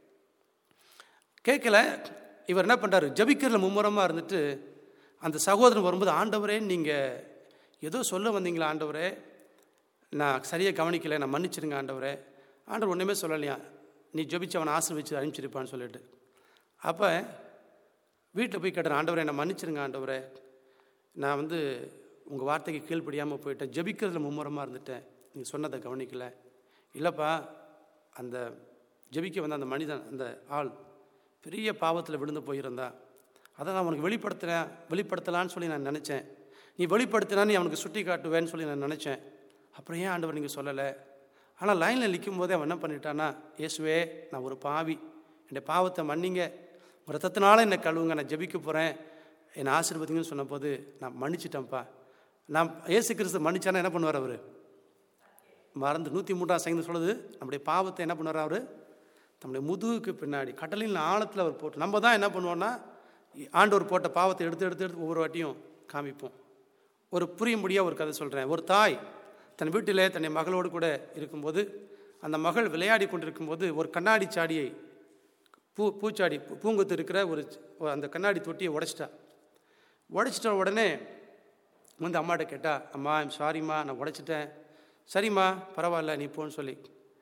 Speaker 1: கேட்கல இவர் என்ன பண்ணுறாரு ஜபிக்கிறதுல மும்முரமாக இருந்துட்டு அந்த சகோதரன் வரும்போது ஆண்டவரே நீங்கள் ஏதோ சொல்ல வந்தீங்களா ஆண்டவரே நான் சரியாக கவனிக்கல நான் மன்னிச்சிருங்க ஆண்டவரே ஆண்டவர் ஒன்றுமே சொல்லலையா நீ ஜெபிச்சு அவனை ஆசீர்வச்சு அனுப்பிச்சிருப்பான்னு சொல்லிட்டு அப்போ வீட்டில் போய் கேட்டேன் ஆண்டவரே என்னை மன்னிச்சிருங்க ஆண்டவரே நான் வந்து உங்கள் வார்த்தைக்கு கீழ்ப்படியாமல் போயிட்டேன் ஜெபிக்கிறதுல மும்முரமாக இருந்துட்டேன் நீ சொன்னதை கவனிக்கல இல்லைப்பா அந்த ஜெபிக்க வந்த அந்த மனிதன் அந்த ஆள் பெரிய பாவத்தில் விழுந்து போயிருந்தா அதை நான் அவனுக்கு வெளிப்படுத்துகிறேன் வெளிப்படுத்தலான்னு சொல்லி நான் நினச்சேன் நீ வெளிப்படுத்தினா நீ அவனுக்கு சுட்டி காட்டுவேன்னு சொல்லி நான் நினச்சேன் அப்புறம் ஏன் ஆண்டவர் நீங்கள் சொல்லலை ஆனால் லைனில் நிற்கும் போதே அவன் என்ன பண்ணிட்டான்னா இயேசுவே நான் ஒரு பாவி என்னுடைய பாவத்தை மன்னிங்க ஒரு ரத்தத்தினால என்னை கழுவுங்க நான் ஜெபிக்க போகிறேன் என்னை ஆசீர்வதிங்கன்னு சொன்னபோது நான் மன்னிச்சிட்டேன்ப்பா நான் இயேசு கிறிஸ்து மன்னிச்சானா என்ன பண்ணுவார் அவர் மறந்து நூற்றி மூன்றாம் சங்கீதம் சொல்லுது நம்முடைய பாவத்தை என்ன பண்ணுவார் அவர் நம்முடைய முதுகுக்கு பின்னாடி கடலின் ஆழத்தில் அவர் போட்டு நம்ம தான் என்ன பண்ணுவோம்னா ஆண்டவர் போட்ட பாவத்தை எடுத்து எடுத்து எடுத்து ஒவ்வொரு வாட்டியும் காமிப்போம் ஒரு புரியும்படியாக ஒரு கதை சொல்கிறேன் ஒரு தாய் தன் வீட்டிலே தன்னை மகளோடு கூட இருக்கும்போது அந்த மகள் விளையாடி கொண்டிருக்கும்போது ஒரு கண்ணாடி சாடியை பூ பூச்சாடி பூ- பூங்கொத்து இருக்கிற ஒரு ஒரு அந்த கண்ணாடி தொட்டியை உடைச்சிட்டா உடைச்சிட்ட உடனே வந்து அம்மாட்ட கேட்டா அம்மா ஐம் சாரிம்மா நான் உடைச்சிட்டேன் சரிம்மா பரவாயில்ல நீ போன்னு சொல்லி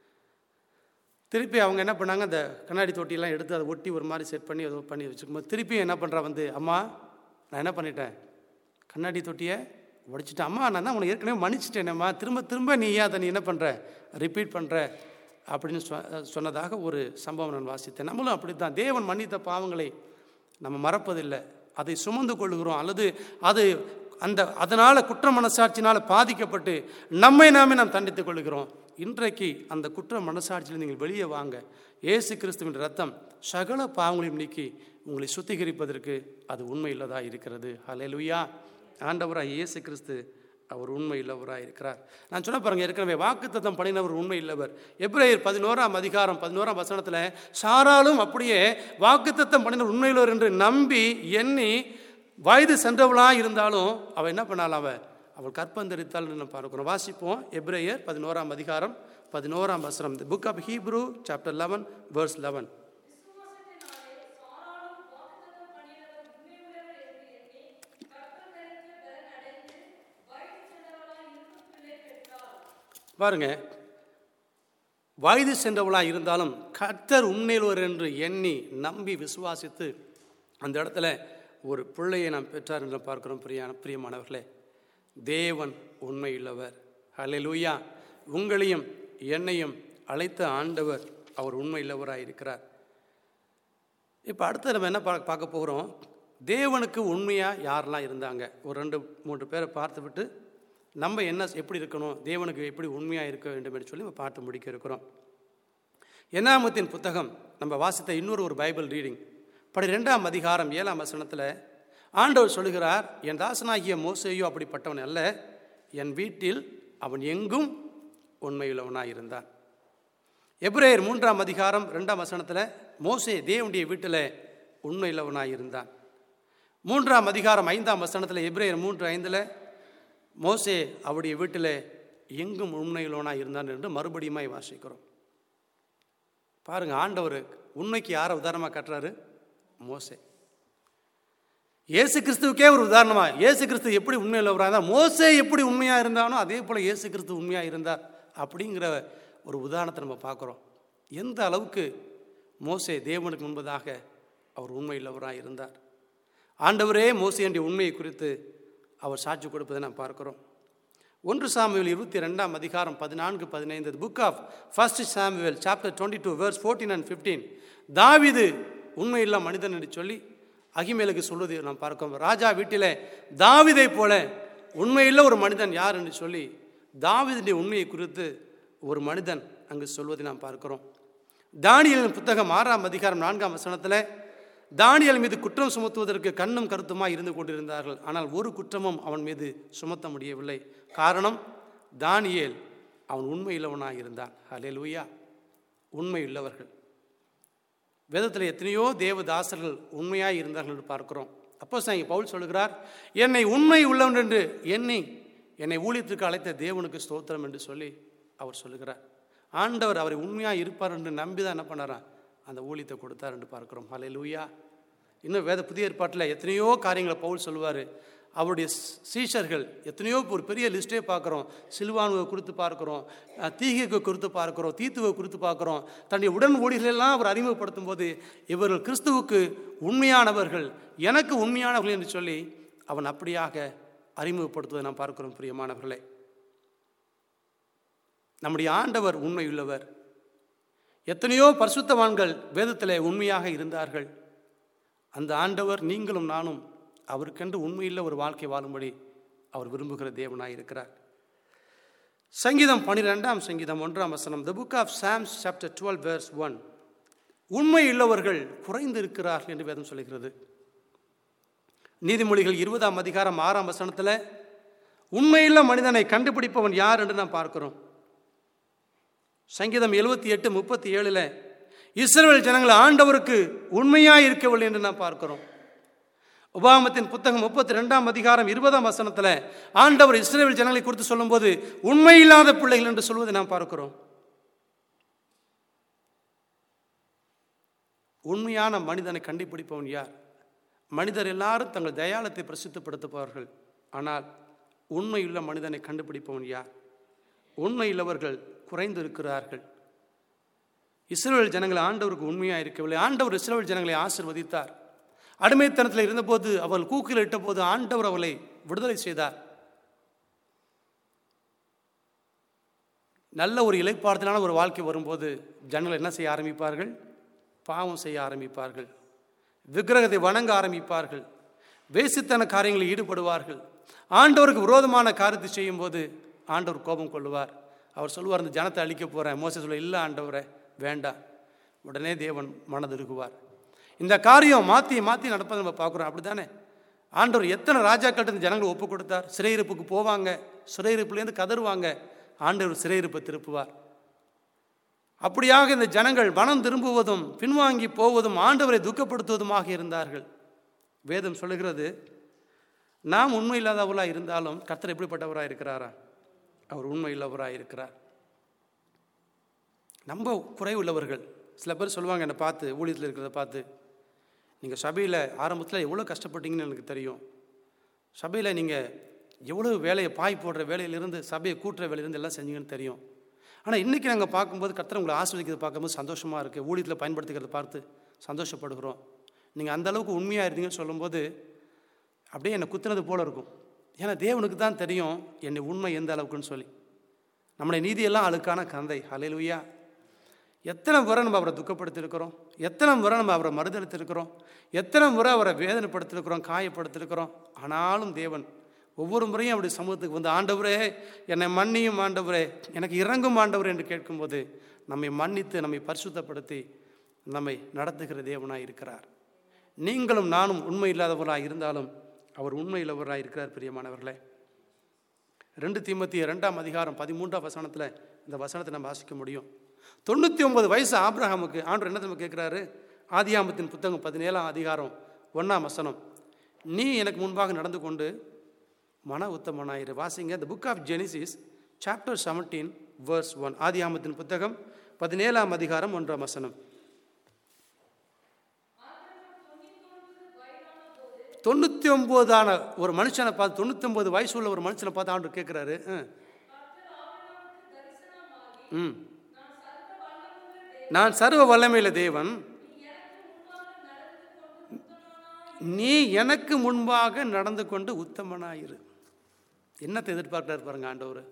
Speaker 1: திருப்பி அவங்க என்ன பண்ணாங்க அந்த கண்ணாடி தொட்டியெல்லாம் எடுத்து அதை ஒட்டி ஒரு மாதிரி செட் பண்ணி ஏதோ பண்ணி வச்சுக்கும்போது திருப்பி என்ன பண்ணுறா வந்து அம்மா நான் என்ன பண்ணிட்டேன் கண்ணாடி தொட்டியை உடைச்சிட்டேன் அம்மா நான் தான் உனக்கு ஏற்கனவே மன்னிச்சிட்டேனேம்மா திரும்ப திரும்ப நீ ஏன் அதை நீ என்ன பண்ணுற ரிப்பீட் பண்ணுற அப்படின்னு சொ சொன்னதாக ஒரு சம்பவம் நான் வாசித்தேன் நம்மளும் அப்படி தான் தேவன் மன்னித்த பாவங்களை நம்ம மறப்பதில்லை அதை சுமந்து கொள்கிறோம் அல்லது அது அந்த அதனால் குற்ற மனசாட்சினால் பாதிக்கப்பட்டு நம்மை நாமே நாம் தண்டித்துக் கொள்கிறோம் இன்றைக்கு அந்த குற்ற மனசாட்சியில் நீங்கள் வெளியே வாங்க இயேசு கிறிஸ்துவின் ரத்தம் சகல பாவங்களையும் நீக்கி உங்களை சுத்திகரிப்பதற்கு அது உண்மையுள்ளதாக இருக்கிறது ஹalleluya ஆண்டவராக இயேசு கிறிஸ்து அவர் உண்மை இல்லவராக இருக்கிறார் நான் சொன்ன பாருங்க ஏற்கனவே வாக்குத்தத்தம் பண்ணினவர் உண்மை இல்லவர் எப்ரேயர் பதினோராம் அதிகாரம் பதினோராம் வசனத்தில் சாராலும் அப்படியே வாக்குத்தத்தம் பண்ணினவர் உண்மையுள்ளவர் என்று நம்பி எண்ணி வயது சென்றவளாக இருந்தாலும் அவள் என்ன பண்ணாள் அவள் அவள் கற்பந்தரித்தாள் நம்ம பார்க்கிறோம் வாசிப்போம் எப்ரேயர் பதினோராம் அதிகாரம் பதினோராம் வசனம் book of Hebrew chapter eleven verse eleven பாருங்க வயது சென்றவளாக இருந்தாலும் கர்த்தர் உண்மையில்வர் என்று எண்ணி நம்பி விசுவாசித்து அந்த இடத்துல ஒரு பிள்ளையை நாம் பெற்றார் என்று பார்க்கிறோம் பிரியான பிரியமானவர்களே தேவன் உண்மையுள்ளவர் ஹalleluya உங்களையும் என்னையும் அழைத்த ஆண்டவர் அவர் உண்மையுள்ளவராக இருக்கிறார் இப்போ அடுத்து நம்ம என்ன பார்க்க பார்க்க போகிறோம் தேவனுக்கு உண்மையாக யாரெல்லாம் இருந்தாங்க ஒரு ரெண்டு மூன்று பேரை பார்த்து விட்டு நம்ம என்ன எப்படி இருக்கணும் தேவனுக்கு எப்படி உண்மையாக இருக்க வேண்டும் என்று சொல்லி நம்ம பார்த்து முடிக்க இருக்கிறோம் என்னாமத்தின் புத்தகம் நம்ம வாசித்த இன்னொரு ஒரு பைபிள் ரீடிங் பனிரெண்டாம் அதிகாரம் ஏழாம் வசனத்தில் ஆண்டவர் சொல்லுகிறார் என் தாசனாகிய மோசேயோ அப்படிப்பட்டவன் அல்ல என் வீட்டில் அவன் எங்கும் உண்மையுள்ளவனாக இருந்தான் எப்ரேயர் மூன்றாம் அதிகாரம் ரெண்டாம் வசனத்தில் மோசே தேவனுடைய வீட்டில் உண்மையுள்ளவனாய் இருந்தான் மூன்றாம் அதிகாரம் ஐந்தாம் வசனத்தில் எப்ரேயர் மூன்று ஐந்தில் மோசே அவருடைய வீட்டில் எங்கும் உண்மையுள்ளவனாய் இருந்தான் என்று மறுபடியுமாய் வாசிக்கிறோம் பாருங்க ஆண்டவர் உண்மைக்கு யாரை உதாரணமாக காட்டுறாரு மோசே இயேசு கிறிஸ்துவுக்கே ஒரு உதாரணமா இயேசு கிறிஸ்து எப்படி உண்மையுள்ளவராக இருந்தார் மோசே எப்படி உண்மையாக இருந்தானோ அதே போல் இயேசு கிறிஸ்து உண்மையாக இருந்தார் அப்படிங்கிற ஒரு உதாரணத்தை நம்ம பார்க்குறோம் எந்த அளவுக்கு மோசே தேவனுக்கு முன்பதாக அவர் உண்மையுள்ளவராக இருந்தார் ஆண்டவரே மோசேனுடைய உண்மையை குறித்து அவர் சாட்சி கொடுப்பதை நாம் பார்க்கிறோம் ஒன்று சாமுவேல் இருபத்தி ரெண்டாம் அதிகாரம் பதினான்கு பதினைந்து book of first Samuel chapter twenty two verse fourteen and fifteen தாவிது உண்மையில்லா மனிதன் என்று சொல்லி அகிமேலுக்கு சொல்வதை நாம் பார்க்கிறோம் ராஜா வீட்டிலே தாவிதை போல உண்மையுள்ள ஒரு மனிதன் யார் என்று சொல்லி தாவிதுடைய உண்மையை குறித்து ஒரு மனிதன் அங்கு சொல்வதை நாம் பார்க்கிறோம் தானியலின் புத்தகம் ஆறாம் அதிகாரம் நான்காம் வசனத்தில் தானியல் மீது குற்றம் சுமத்துவதற்கு கண்ணும் கருத்துமாய் இருந்து கொண்டிருந்தார்கள் ஆனால் ஒரு குற்றமும் அவன் மீது சுமத்த முடியவில்லை காரணம் தானியேல் அவன் உண்மையுள்ளவனாக இருந்தான் ஹலே லூயா உண்மையுள்ளவர்கள் வேதத்தில் எத்தனையோ தேவதாசர்கள் உண்மையாக இருந்தார்கள் என்று பார்க்கிறோம் அப்போ சாங்கி பவுல் சொல்லுகிறார் என்னை உண்மை உள்ளவன் என்று எண்ணி என்னை ஊழியத்திற்கு அழைத்த தேவனுக்கு ஸ்தோத்திரம் என்று சொல்லி அவர் சொல்லுகிறார் ஆண்டவர் அவரை உண்மையாக இருப்பார் என்று நம்பி தான் என்ன பண்ணாராம் அந்த ஊழியத்தை கொடுத்தார் என்று பார்க்கிறோம் ஹலே லூயா இன்னும் வேத புதிய ஏற்பாட்டில் எத்தனையோ காரியங்களை பவுல் சொல்லுவார் அவருடைய சீஷர்கள் எத்தனையோ ஒரு பெரிய லிஸ்ட்டே பார்க்குறோம் சில்வானுவை குறித்து பார்க்குறோம் தீகைக்கு குறித்து பார்க்குறோம் தீத்துவை குறித்து பார்க்குறோம் தன்னுடைய உடன் ஊழிகளெல்லாம் அவர் அறிமுகப்படுத்தும் போது இவர்கள் கிறிஸ்துவுக்கு உண்மையானவர்கள் எனக்கு உண்மையானவர்கள் என்று சொல்லி அவன் அப்படியாக அறிமுகப்படுத்துவதை நாம் பார்க்கிறோம் பிரியமானவர்களே நம்முடைய ஆண்டவர் உண்மையுள்ளவர் எத்தனையோ பரிசுத்தவான்கள் வேதத்தில் உண்மையாக இருந்தார்கள் அந்த ஆண்டவர் நீங்களும் நானும் அவருக்கென்று உண்மையில் ஒரு வாழ்க்கை வாழும்படி அவர் விரும்புகிற தேவனாய் இருக்கிறார் சங்கீதம் பனிரெண்டாம் சங்கீதம் ஒன்றாம் வசனம் the book of Psalms chapter twelve verse one உண்மை உள்ளவர்கள் குறைந்து இருக்கிறார்கள் என்று வேதம் சொல்லுகிறது நீதிமொழிகள் இருபதாம் அதிகாரம் ஆறாம் வசனத்தில் உண்மையுள்ள மனிதனை கண்டுபிடிப்பவன் யார் என்று நாம் பார்க்கிறோம் சங்கீதம் எழுபத்தி எட்டு முப்பத்தி ஏழில் இஸ்ரேல் ஜனங்கள் ஆண்டவருக்கு உண்மையாக இருக்கவில்லை என்று நாம் பார்க்கிறோம் உபாமத்தின் புத்தகம் முப்பத்தி ரெண்டாம் அதிகாரம் இருபதாம் வசனத்தில் ஆண்டவர் இஸ்ரேல் ஜனங்களை குறித்து சொல்லும்போது உண்மையில்லாத பிள்ளைகள் என்று சொல்வதை நாம் பார்க்கிறோம் உண்மையான மனிதனை கண்டுபிடிப்பவன் யார் மனிதர் எல்லாரும் தங்கள் தயாளத்தை பிரசித்தப்படுத்துபவர்கள் ஆனால் உண்மையுள்ள மனிதனை கண்டுபிடிப்பவன் யார் உண்மையுள்ளவர்கள் குறைந்து இருக்கிறார்கள் இஸ்ரேல் ஜனங்களை ஆண்டவருக்கு உண்மையாக இருக்கவில்லை ஆண்டவர் இஸ்ரேல் ஜனங்களை ஆசிர்வதித்தார் அடிமைத்தனத்தில் இருந்தபோது அவள் கூக்கில் இட்டபோது ஆண்டவர் அவளை விடுதலை செய்தார் நல்ல ஒரு இலைப்பார்த்தலான ஒரு வாழ்க்கை வரும்போது ஜனங்கள் என்ன செய்ய ஆரம்பிப்பார்கள் பாவம் செய்ய ஆரம்பிப்பார்கள் விக்கிரகத்தை வணங்க ஆரம்பிப்பார்கள் வேசித்தன காரியங்களில் ஈடுபடுவார்கள் ஆண்டவருக்கு விரோதமான காரியத்தை செய்யும்போது ஆண்டவர் கோபம் கொள்ளுவார் அவர் சொல்லுவார் இந்த ஜனத்தை அழிக்க போகிறேன் மோச சொல்ல இல்லை ஆண்டவரை வேண்டாம் உடனே தேவன் மனதிருக்குவார் இந்த காரியம் மாற்றி மாற்றி நடப்பதை நம்ம பார்க்குறோம் அப்படி தானே ஆண்டவர் எத்தனை ராஜாக்கள்கிட்ட இந்த ஜனங்களை ஒப்பு கொடுத்தார் சிறையிருப்புக்கு போவாங்க சிறையிருப்புலேருந்து கதறுவாங்க ஆண்டவர் சிறையிருப்பை திருப்புவார் அப்படியாக இந்த ஜனங்கள் மனம் திரும்புவதும் பின்வாங்கி போவதும் ஆண்டவரை துக்கப்படுத்துவதுமாக இருந்தார்கள் வேதம் சொல்லுகிறது நாம் உண்மை இல்லாதவர்களாக இருந்தாலும் கர்த்தர் எப்படிப்பட்டவராக இருக்கிறாரா அவர் உண்மை இல்லவராக இருக்கிறார் நம்ம குறை உள்ளவர்கள் சில பேர் சொல்லுவாங்க என்னை பார்த்து ஊழியத்தில் இருக்கிறத பார்த்து நீங்கள் சபையில் ஆரம்பத்தில் எவ்வளோ கஷ்டப்பட்டீங்கன்னு எனக்கு தெரியும் சபையில் நீங்கள் எவ்வளோ வேலையை பாய் போடுற வேலையிலிருந்து சபையை கூட்டுற வேலையிலிருந்து எல்லாம் செஞ்சீங்கன்னு தெரியும் ஆனால் இன்றைக்கி நாங்கள் பார்க்கும்போது கர்த்தர் உங்களை ஆஸ்வதிக்கிறத பார்க்கும்போது சந்தோஷமாக இருக்குது ஊழியத்தில் பயன்படுத்திக்கிறத பார்த்து சந்தோஷப்படுகிறோம் நீங்கள் அந்த அளவுக்கு உண்மையாக இருந்தீங்கன்னு சொல்லும்போது அப்படியே என்னை குத்துனது போல இருக்கும் ஏன்னா தேவனுக்கு தான் தெரியும் என்னை உண்மை எந்த அளவுக்குன்னு சொல்லி நம்முடைய நீதியெல்லாம் அழுக்கான கந்தை ஹலைலுயா எத்தனை முறை நம்ம அவரை துக்கப்படுத்திருக்கிறோம் எத்தனை முறை நம்ம அவரை மறுதளித்திருக்கிறோம் எத்தனை முறை அவரை வேதனைப்படுத்திருக்கிறோம் காயப்படுத்திருக்கிறோம் ஆனாலும் தேவன் ஒவ்வொரு முறையும் அப்படி சமூகத்துக்கு வந்து ஆண்டவரே என்னை மன்னியும் ஆண்டவரே எனக்கு இறங்கும் ஆண்டவர் என்று கேட்கும்போது நம்மை மன்னித்து நம்மை பரிசுத்தப்படுத்தி நம்மை நடத்துகிற தேவனாக இருக்கிறார் நீங்களும் நானும் உண்மை இல்லாதவர்களாக இருந்தாலும் அவர் உண்மை உள்ளவராக இருக்கிறார் பிரியமானவர்களே ரெண்டு தீமத்தி ரெண்டாம் அதிகாரம் பதிமூன்றாம் வசனத்தில் இந்த வசனத்தை நம்ம வாசிக்க முடியும் தொண்ணூற்றி ஒன்பது வயசு ஆப்ரஹாமுக்கு ஆண்டவர் என்ன நம்ம கேட்குறாரு ஆதியாமத்தின் புத்தகம் பதினேழாம் அதிகாரம் ஒன்றாம் வசனம் நீ எனக்கு முன்பாக நடந்து கொண்டு மன உத்தமனாயிரு வாசிங்க the book of Genesis chapter seventeen verse one ஆதியாமத்தின் புத்தகம் பதினேழாம் அதிகாரம் ஒன்றாம் வசனம் தொண்ணூற்றி ஒம்போதான ஒரு மனுஷனை பார்த்து தொண்ணூற்றி ஒம்பது வயசு உள்ள ஒரு மனுஷனை பார்த்து ஆண்டு கேட்குறாரு ம் நான் சர்வ வல்லமையில தேவன் நீ எனக்கு முன்பாக நடந்து கொண்டு உத்தமனாயிரு என்னத்தை எதிர்பார்க்கிறார் பாருங்க ஆண்டவர்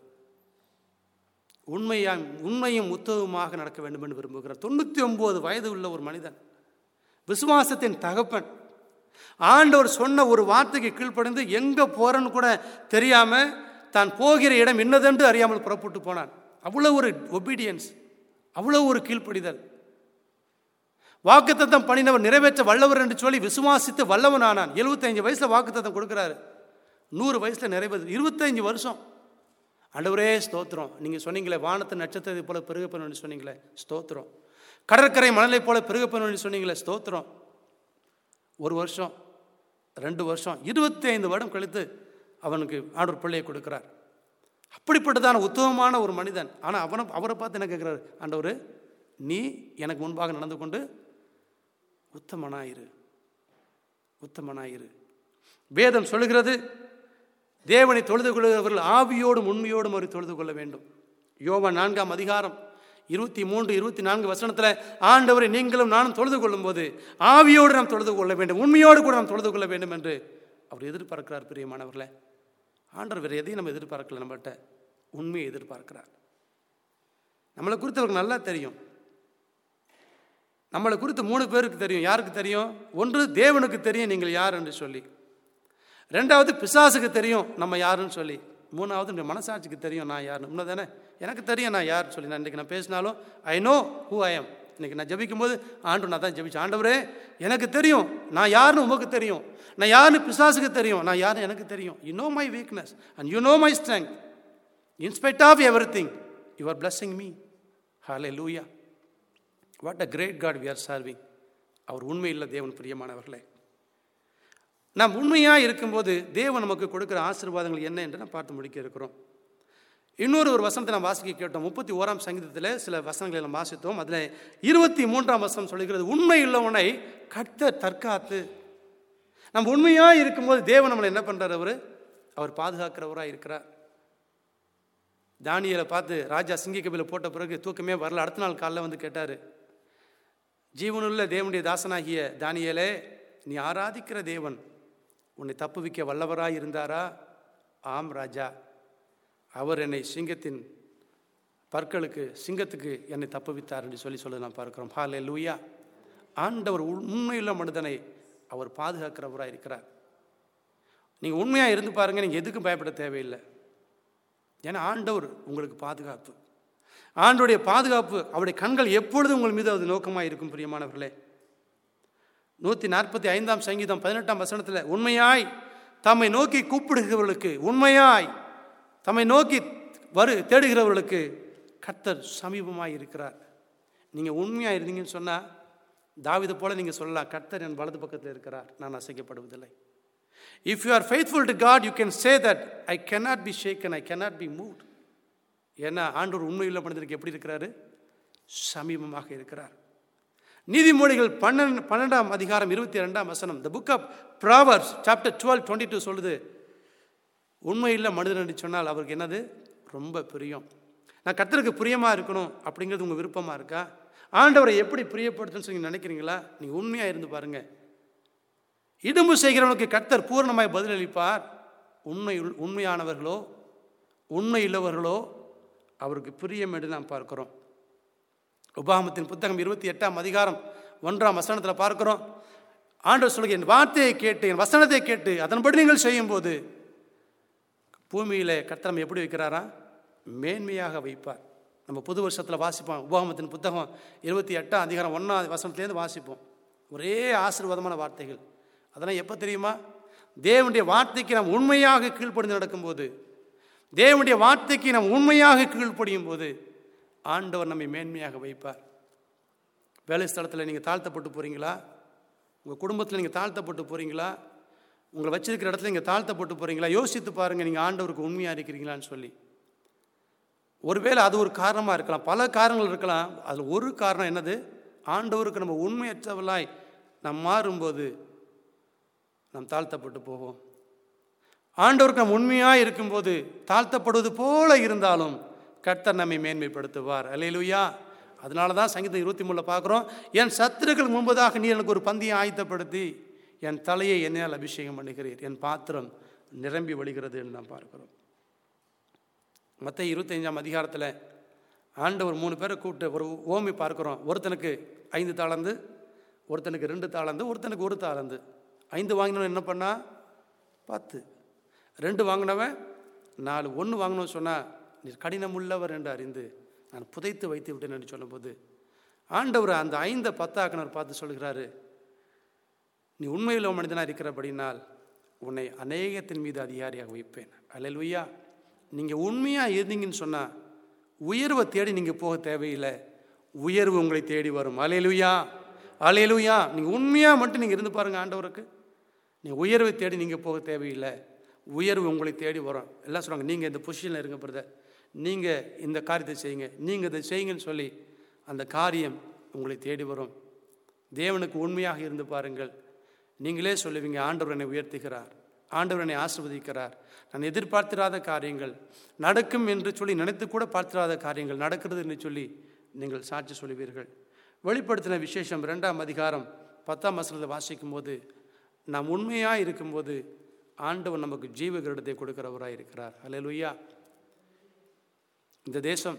Speaker 1: உண்மையா உண்மையும் உத்தவமாக நடக்க வேண்டும் என்று விரும்புகிறார் தொண்ணூற்றி ஒம்பது வயது உள்ள ஒரு மனிதன் விசுவாசத்தின் தகப்பன் ஆண்டவர் சொன்ன ஒரு வார்த்தைக்கு கீழ்ப்படிந்து எங்கே போகிறேன்னு கூட தெரியாமல் தான் போகிற இடம் என்னதென்று அறியாமல் புறப்பட்டு போனான் அவ்வளோ ஒரு ஒபீடியன்ஸ் அவ்வளோ ஒரு கீழ்ப்படிதல் வாக்குத்தத்தம் பண்ணினவர் நிறைவேற்ற வல்லவர் என்று சொல்லி விசுவாசித்து வல்லவன் ஆனான் எழுபத்தஞ்சு வயசில் வாக்குத்தத்தம் கொடுக்குறாரு நூறு வயசில் நிறைவேறு இருபத்தஞ்சு வருஷம் ஆண்டவரே ஸ்தோத்திரம் நீங்கள் சொன்னீங்களே வானத்து நட்சத்திரத்தை போல பெருகப்பணும் சொன்னீங்களே ஸ்தோத்திரம் கடற்கரை மணலை போல பெருகப்பணும் சொன்னீங்களே ஸ்தோத்திரம் ஒரு வருஷம் ரெண்டு வருஷம் இருபத்தி ஐந்து வருடம் கழித்து அவனுக்கு ஆண்டவர் பிள்ளையை கொடுக்குறார் அப்படிப்பட்டதான உத்தமமான ஒரு மனிதன் ஆனால் அவனை அவரை பார்த்து என்ன கேட்குறாரு ஆண்டவர் நீ எனக்கு முன்பாக நடந்து கொண்டு உத்தமனாயிரு உத்தமனாயிரு வேதம் சொல்லுகிறது தேவனை தொழுது கொள்கிறவர்கள் ஆவியோடும் உண்மையோடும் அவர் தொழுது கொள்ள வேண்டும் யோவா நான்காம் அதிகாரம் இருபத்தி மூன்று இருபத்தி நான்கு வசனத்தில் ஆண்டவரை நீங்களும் நானும் தொழுது கொள்ளும்போது ஆவியோடு நாம் தொழுது கொள்ள வேண்டும் உண்மையோடு கூட நாம் தொழுது கொள்ள வேண்டும் என்று அவர் எதிர்பார்க்கிறார் பிரியமானவர்களே ஆண்டவர் வேறு எதையும் நம்ம எதிர்பார்க்கல நம்மகிட்ட உண்மையை எதிர்பார்க்கிறார் நம்மளை குறித்து அவருக்கு நல்லா தெரியும் நம்மளை குறித்து மூணு பேருக்கு தெரியும் யாருக்கு தெரியும் ஒன்று தேவனுக்கு தெரியும் நீங்கள் யார் என்று சொல்லி ரெண்டாவது பிசாசுக்கு தெரியும் நம்ம யாருன்னு சொல்லி மூணாவது இந்த மனசாட்சிக்கு தெரியும் நான் யாருன்னு உண்மை தானே எனக்கு தெரியும் நான் யார் சொல்லி நான் இன்றைக்கி நான் பேசினாலும் I know who I am இன்றைக்கி நான் ஜபிக்கும் போது ஆண்டு நான் தான் ஜபிச்சேன் ஆண்டவரே எனக்கு தெரியும் நான் யாருன்னு உமக்கு தெரியும் நான் யாருன்னு பிசாசுக்கு தெரியும் நான் யாருன்னு எனக்கு தெரியும் you know my weakness and you know my strength in spite of everything you are blessing me hallelujah what a great God we are serving அவர் உண்மையில் தேவன் பிரியமானவர்களே நாம் உண்மையாக இருக்கும்போது தேவன் நமக்கு கொடுக்குற ஆசீர்வாதங்கள் என்ன என்று நாம் பார்த்து முடிக்க இருக்கிறோம் இன்னொரு ஒரு வசனத்தை நாம் வாசிக்க கேட்டோம் முப்பத்தி ஓராம் சங்கீதத்தில் சில வசனங்களை நாம் வாசித்தோம் அதில் இருபத்தி மூன்றாம் வசனம் சொல்லுகிறது உண்மை உள்ளவனை கட்ட தற்காத்து நம்ம உண்மையாக இருக்கும்போது தேவன் நம்மளை என்ன பண்ணுறார் அவர் அவர் பாதுகாக்கிறவராக இருக்கிறார் தானியலை பார்த்து ராஜா சிங்கி கபில போட்ட பிறகு தூக்கமே வரல அடுத்த நாள் காலைல வந்து கேட்டார் ஜீவனுள்ள தேவனுடைய தாசனாகிய தானியலே நீ ஆராதிக்கிற தேவன் உன்னை தப்புவிக்க வல்லவராய் இருந்தாரா ஆம் ராஜா அவர் என்னை சிங்கத்தின் பற்களுக்கு சிங்கத்துக்கு என்னை தப்புவித்தார் என்று சொல்லி சொல்ல நான் பார்க்கிறோம் ஹாலே லூயா ஆண்டவர் உண்மையுள்ள மனிதனை அவர் பாதுகாக்கிறவராக இருக்கிறார் நீங்கள் உண்மையாக இருந்து பாருங்கள் நீங்கள் எதுக்கும் பயப்பட தேவையில்லை ஏன்னா ஆண்டவர் உங்களுக்கு பாதுகாப்பு ஆண்டுடைய பாதுகாப்பு அவருடைய கண்கள் எப்பொழுதும் உங்கள் மீது அது நோக்கமாக இருக்கும் பிரியமானவர்களே நூற்றி நாற்பத்தி ஐந்தாம் சங்கீதம் பதினெட்டாம் வசனத்தில் உண்மையாய் தம்மை நோக்கி கூப்பிடுகிறவர்களுக்கு உண்மையாய் தம்மை நோக்கி வரு தேடுகிறவர்களுக்கு கர்த்தர் சமீபமாக இருக்கிறார் நீங்கள் உண்மையாக இருந்தீங்கன்னு சொன்னால் தாவிதை போல நீங்கள் சொல்லலாம் கர்த்தர் என் வலது பக்கத்தில் இருக்கிறார் நான் அசைக்கப்படுவதில்லை if you are faithful to God you can say that I cannot be shaken I cannot be moved ஏன்னா ஆண்டவர் உண்மையுள்ள மனிதருக்கு எப்படி இருக்கிறாரு சமீபமாக இருக்கிறார் நீதிமொழிகள் பன்னெண்டு பன்னெண்டாம் அதிகாரம் இருபத்தி ரெண்டாம் வசனம் the book of Proverbs chapter twelve twenty two சொல்லுது உண்மையில் மனிதன் என்று சொன்னால் அவருக்கு என்னது ரொம்ப பிரியம் நான் கத்தருக்கு பிரியமாக இருக்கணும் அப்படிங்கிறது உங்கள் விருப்பமாக இருக்கா ஆண்டவரை எப்படி பிரியப்படுத்துன்னு சொல்லி நினைக்கிறீங்களா நீங்கள் உண்மையாக இருந்து பாருங்கள் இடும்பு செய்கிறவனுக்கு கர்த்தர் பூர்ணமாய் பதிலளிப்பார் உண்மை உண்மையானவர்களோ உண்மை இல்லவர்களோ அவருக்கு பிரியம் என்று நாம் பார்க்கிறோம் உபாமத்தின் புத்தகம் இருபத்தி எட்டாம் அதிகாரம் ஒன்றாம் வசனத்தில் பார்க்கிறோம் ஆண்டவர் சொல்லுங்க என் வார்த்தையை கேட்டு என் வசனத்தை கேட்டு அதன்படி நீங்கள் செய்யும்போது பூமியில் கர்த்தரம் எப்படி வைக்கிறாரா மேன்மையாக வைப்பார் நம்ம புது வருஷத்தில் வாசிப்போம் உபாகமத்தின் புத்தகம் இருபத்தி எட்டாம் அதிகாரம் ஒன்றாம் வசனத்துலேருந்து வாசிப்போம் ஒரே ஆசீர்வாதமான வார்த்தைகள் அதெல்லாம் எப்போ தெரியுமா தேவனுடைய வார்த்தைக்கு நாம் உண்மையாக கீழ்ப்படிந்து நடக்கும்போது தேவனுடைய வார்த்தைக்கு நாம் உண்மையாக கீழ்ப்படியும் போது ஆண்டவர் நம்மை மேன்மையாக வைப்பார் வேலை ஸ்தலத்தில் நீங்கள் தாழ்த்தப்பட்டு போகிறீங்களா உங்கள் குடும்பத்தில் நீங்கள் தாழ்த்தப்பட்டு போகிறீங்களா உங்களை வச்சிருக்கிற இடத்துல நீங்கள் தாழ்த்தப்பட்டு போகிறீங்களா யோசித்து பாருங்கள் நீங்கள் ஆண்டவருக்கு உண்மையாக இருக்கிறீங்களான்னு சொல்லி ஒருவேளை அது ஒரு காரணமாக இருக்கலாம் பல காரணங்கள் இருக்கலாம் அதில் ஒரு காரணம் என்னது ஆண்டவருக்கு நம்ம உண்மையற்றவளாய் நாம் மாறும்போது நாம் தாழ்த்தப்பட்டு போவோம் ஆண்டவருக்கு நாம் உண்மையாக இருக்கும்போது தாழ்த்தப்படுவது போல இருந்தாலும் கர்த்தர் நம்மை மேன்மைப்படுத்துவார் அல்லேலூயா அதனால தான் சங்கீதம் இருபத்தி மூணில் பார்க்குறோம் என் சத்துருக்கள் முன்பதாக நீர் எனக்கு ஒரு பந்தியை ஆயத்தப்படுத்தி என் தலையை என்னையால் அபிஷேகம் பண்ணுகிறீர் என் பாத்திரம் நிரம்பி வழிகிறது என்று நாம் பார்க்கிறோம் மற்ற இருபத்தஞ்சாம் அதிகாரத்தில் ஆண்டவர் மூணு பேரை கூப்பிட்டு ஒரு ஓமி பார்க்குறோம் ஒருத்தனுக்கு ஐந்து தாளந்து ஒருத்தனுக்கு ரெண்டு தாளந்து ஒருத்தனுக்கு ஒரு தாளந்து ஐந்து வாங்கினவன் என்ன பண்ணா பத்து ரெண்டு வாங்கினவன் நாலு ஒன்று வாங்கணும்னு சொன்னால் நீர் கடினமுள்ளவர் என்று அறிந்து நான் புதைத்து வைத்து விட்டேன் என்று சொல்லும்போது ஆண்டவர் அந்த ஐந்தை பத்தாக்கினர் பார்த்து சொல்கிறாரு நீ உண்மையில் மனிதனாக இருக்கிறபடினால் உன்னை அநேகத்தின் மீது அதிகாரியாக வைப்பேன் அல்லேலூயா நீங்கள் உண்மையாக இருந்தீங்கன்னு சொன்னால் உயர்வை தேடி நீங்கள் போக தேவையில்லை உயர்வு உங்களை தேடி வரும் அலையலுயா அலையலுயா நீங்கள் உண்மையாக மட்டும் நீங்கள் இருந்து பாருங்கள் ஆண்டவருக்கு நீங்கள் உயர்வை தேடி நீங்கள் போக தேவையில்லை உயர்வு உங்களை தேடி வரும் எல்லாம் சொல்கிறாங்க நீங்கள் இந்த பொசிஷனில் இருங்க பிரதர் நீங்கள் இந்த காரியத்தை செய்யுங்க நீங்கள் இதை செய்யுங்கன்னு சொல்லி அந்த காரியம் உங்களை தேடி வரும் தேவனுக்கு உண்மையாக இருந்து பாருங்கள் நீங்களே சொல்லுவீங்க ஆண்டவர் என்னை உயர்த்துகிறார் ஆண்டவர் என்னை ஆசிர்வதிக்கிறார் நான் எதிர்பார்த்திராத காரியங்கள் நடக்கும் என்று சொல்லி நினைத்து கூட பார்த்திராத காரியங்கள் நடக்கிறது என்று சொல்லி நீங்கள் சாட்சி சொல்லுவீர்கள் வெளிப்படுத்தின விசேஷம் ரெண்டாம் அதிகாரம் பத்தாம் வசனத்தை வாசிக்கும் போது நாம் உண்மையாக இருக்கும்போது ஆண்டவர் நமக்கு ஜீவ கிரீடத்தை கொடுக்கிறவராக இருக்கிறார் அல்லேலூயா இந்த தேசம்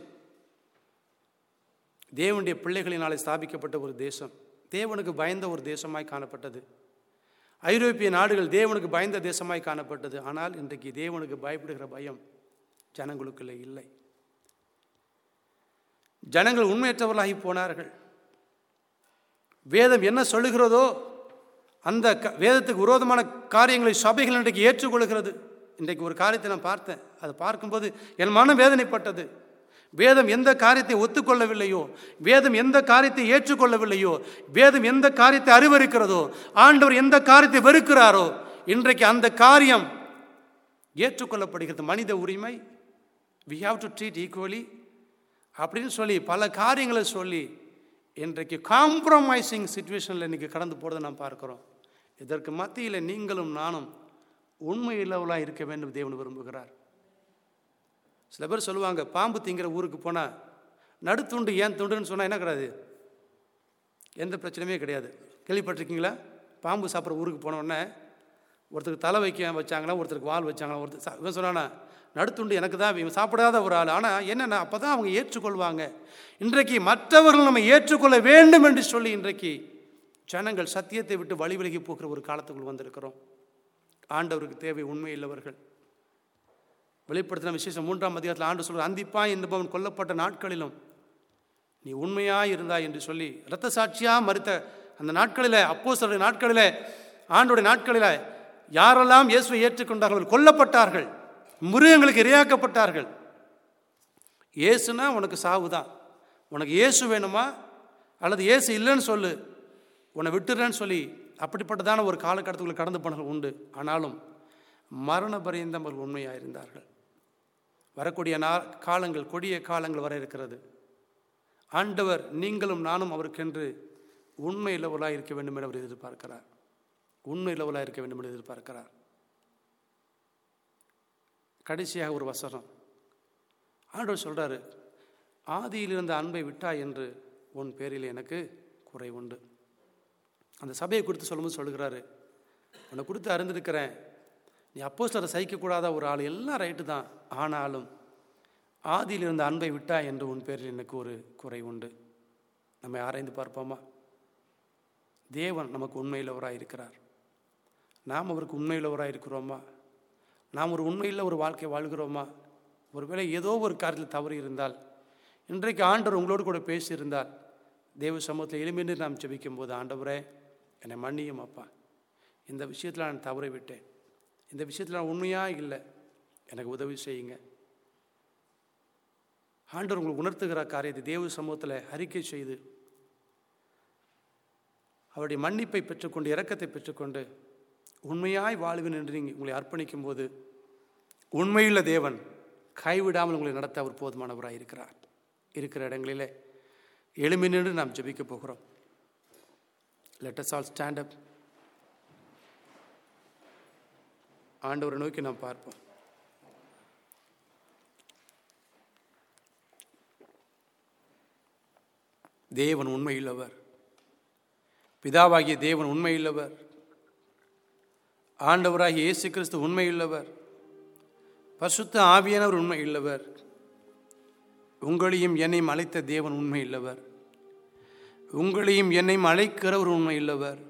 Speaker 1: தேவனுடைய பிள்ளைகளினாலே ஸ்தாபிக்கப்பட்ட ஒரு தேசம் தேவனுக்கு பயந்த ஒரு தேசமாய் காணப்பட்டது ஐரோப்பிய நாடுகள் தேவனுக்கு பயந்த தேசமாய் காணப்பட்டது ஆனால் இன்றைக்கு தேவனுக்கு பயப்படுகிற பயம் ஜனங்களுக்குள்ளே இல்லை ஜனங்கள் உண்மையற்றவர்களாகி போனார்கள் வேதம் என்ன சொல்லுகிறதோ அந்த க- வேதத்துக்கு விரோதமான காரியங்களை சபைகள் இன்றைக்கு ஏற்றுக்கொள்கிறது இன்றைக்கு ஒரு காரியத்தை நான் பார்த்தேன் அதை பார்க்கும்போது என் மனம் வேதனைப்பட்டது வேதம் எந்த காரியத்தை ஒத்துக்கொள்ளவில்லையோ வேதம் எந்த காரியத்தை ஏற்றுக்கொள்ளவில்லையோ வேதம் எந்த காரியத்தை அறிவறுக்கிறதோ ஆண்டவர் எந்த காரியத்தை வெறுக்கிறாரோ இன்றைக்கு அந்த காரியம் ஏற்றுக்கொள்ளப்படுகிறது மனித உரிமை we have to treat equally அப்படின்னு சொல்லி பல காரியங்களை சொல்லி இன்றைக்கு காம்ப்ரமைசிங் சுச்சுவேஷனில் இன்றைக்கி கடந்து போகிறத நாம் பார்க்குறோம் இதற்கு மத்தியில் நீங்களும் நானும் உண்மை இல்லவளாக இருக்க வேண்டும் தேவன் விரும்புகிறார் சில பேர் சொல்லுவாங்க பாம்பு திங்கிற ஊருக்கு போனால் நடுத்துண்டு ஏன் துண்டுன்னு சொன்னால் என்ன கிடையாது எந்த பிரச்சனையுமே கிடையாது கேள்விப்பட்டிருக்கீங்களா பாம்பு சாப்பிட்ற ஊருக்கு போன உடனே ஒருத்தருக்கு தலை வைக்க வச்சாங்களா ஒருத்தருக்கு வால் வச்சாங்களா ஒருத்தர் சா- இவன் சொன்னானா நடுத்துண்டு எனக்கு தான் இவன் சாப்பிடாத ஒரு ஆள் ஆனால் என்னென்ன அப்போ தான் அவங்க ஏற்றுக்கொள்வாங்க இன்றைக்கு மற்றவர்கள் நம்ம ஏற்றுக்கொள்ள வேண்டும் என்று சொல்லி இன்றைக்கு ஜனங்கள் சத்தியத்தை விட்டு வழி விலகி போகிற ஒரு காலத்துக்குள் வந்திருக்கிறோம் ஆண்டவருக்கு தேவை உண்மை இல்லவர்கள் வெளிப்படுத்தின விசேஷம் மூன்றாம் அதிகாரத்தில் ஆண்டு சொல்கிற அந்திப்பா என்பவன் கொல்லப்பட்ட நாட்களிலும் நீ உண்மையாக இருந்தாய் என்று சொல்லி இரத்த சாட்சியாக மறுத்த அந்த நாட்களில் அப்போ நாட்களில் ஆண்டோடைய நாட்களில் யாரெல்லாம் இயேசுவை ஏற்றுக்கொண்டார்கள் கொல்லப்பட்டார்கள் மிருகங்களுக்கு இரையாக்கப்பட்டார்கள் இயேசுனா உனக்கு சாவு தான் உனக்கு இயேசு வேணுமா அல்லது இயேசு இல்லைன்னு சொல்லு உன்னை விட்டுறேன்னு சொல்லி அப்படிப்பட்டதான ஒரு காலகட்டத்துக்குள்ள கடந்து போனவர்கள் உண்டு ஆனாலும் மரண பரியந்தம் அவர்கள் உண்மையாக இருந்தார்கள் வரக்கூடிய நா காலங்கள் கொடிய காலங்கள் வர இருக்கிறது ஆண்டவர் நீங்களும் நானும் அவருக்கென்று உண்மை லெவலாக இருக்க வேண்டும் என்று அவர் எதிர்பார்க்கிறார் உண்மை லெவலாக இருக்க வேண்டும் என்று எதிர்பார்க்கிறார் கடைசியாக ஒரு வசனம் ஆண்டவர் சொல்றாரு ஆதியில் இருந்த அன்பை விட்டாய் என்று உன் பேரில் எனக்கு குறை உண்டு அந்த சபையை குறித்து சொல்லும்போது சொல்லுகிறாரு உன்னை குறித்து அறிந்திருக்கிறேன் நீ அப்போஸ்தலரை சகிக்கக்கூடாத ஒரு ஆள் எல்லாம் ரைட்டு தான் ஆனாலும் ஆதியில் இருந்த அன்பை விட்டாய் என்று உன் பேரில் எனக்கு ஒரு குறை உண்டு நம்மை ஆராய்ந்து பார்ப்போமா தேவன் நமக்கு உண்மையுள்ளவராக இருக்கிறார் நாம் அவருக்கு உண்மையுள்ளவராக இருக்கிறோமா நாம் ஒரு உண்மையில் ஒரு வாழ்க்கை வாழ்கிறோமா ஒருவேளை ஏதோ ஒரு காரியத்தில் தவறு இருந்தால் இன்றைக்கு ஆண்டவர் உங்களோடு கூட பேசியிருந்தால் தேவ சமூகத்தில் எளிமையின்றி நாம் ஜெபிக்கும் போது ஆண்டவரே என்னை மன்னியும் அப்பா இந்த விஷயத்தில் நான் தவறை விட்டேன் இந்த விஷயத்தில் நான் உண்மையாக இல்லை எனக்கு உதவி செய்யுங்க ஆண்டவர் உங்களுக்கு உணர்த்துகிற காரியத்தை தேவ சமூகத்தில் அறிக்கை செய்து அவருடைய மன்னிப்பை பெற்றுக்கொண்டு இரக்கத்தை பெற்றுக்கொண்டு உண்மையாய் வாழ்வேன் என்று நீங்கள் உங்களை அர்ப்பணிக்கும் போது உண்மையுள்ள தேவன் கைவிடாமல் உங்களை நடத்த அவர் போதுமானவராக இருக்கிறார் இருக்கிற இடங்களிலே எளிமை நின்று நாம் ஜெபிக்க போகிறோம் let us all stand up ஆண்டவரை நோக்கி நாம் பார்ப்போம் தேவன் உண்மையுள்ளவர் பிதாவாகிய தேவன் உண்மையுள்ளவர் ஆண்டவராகிய இயேசு கிறிஸ்து உண்மையுள்ளவர் பசுத்த ஆவியானவர் உண்மையுள்ளவர் உங்களையும் என்னையும் அழைத்த தேவன் உண்மையுள்ளவர் உங்களையும் என்னையும் அழைக்கிறவர் உண்மையுள்ளவர்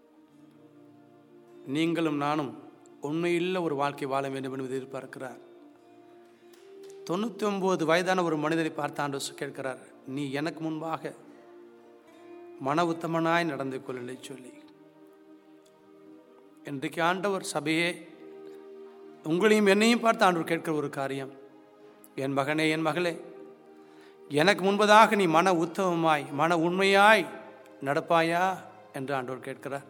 Speaker 1: நீங்களும் நானும் உண்மையுள்ள ஒரு வாழ்க்கை வாழ வேண்டும் என்று எதிர்பார்க்கிறார் தொண்ணூற்றி ஒம்பது வயதான ஒரு மனிதரை பார்த்து ஆண்டு கேட்கிறார் நீ எனக்கு முன்பாக மன உத்தமனாய் நடந்து கொள்ளலை சொல்லி இன்றைக்கு ஆண்டவர் சபையே உங்களையும் என்னையும் பார்த்து ஆண்டவர் கேட்கிற ஒரு காரியம் என் மகனே என் மகளே எனக்கு முன்பதாக நீ மன உத்தமமாய் மன உண்மையாய் நடப்பாயா என்று ஆண்டவர் கேட்கிறார்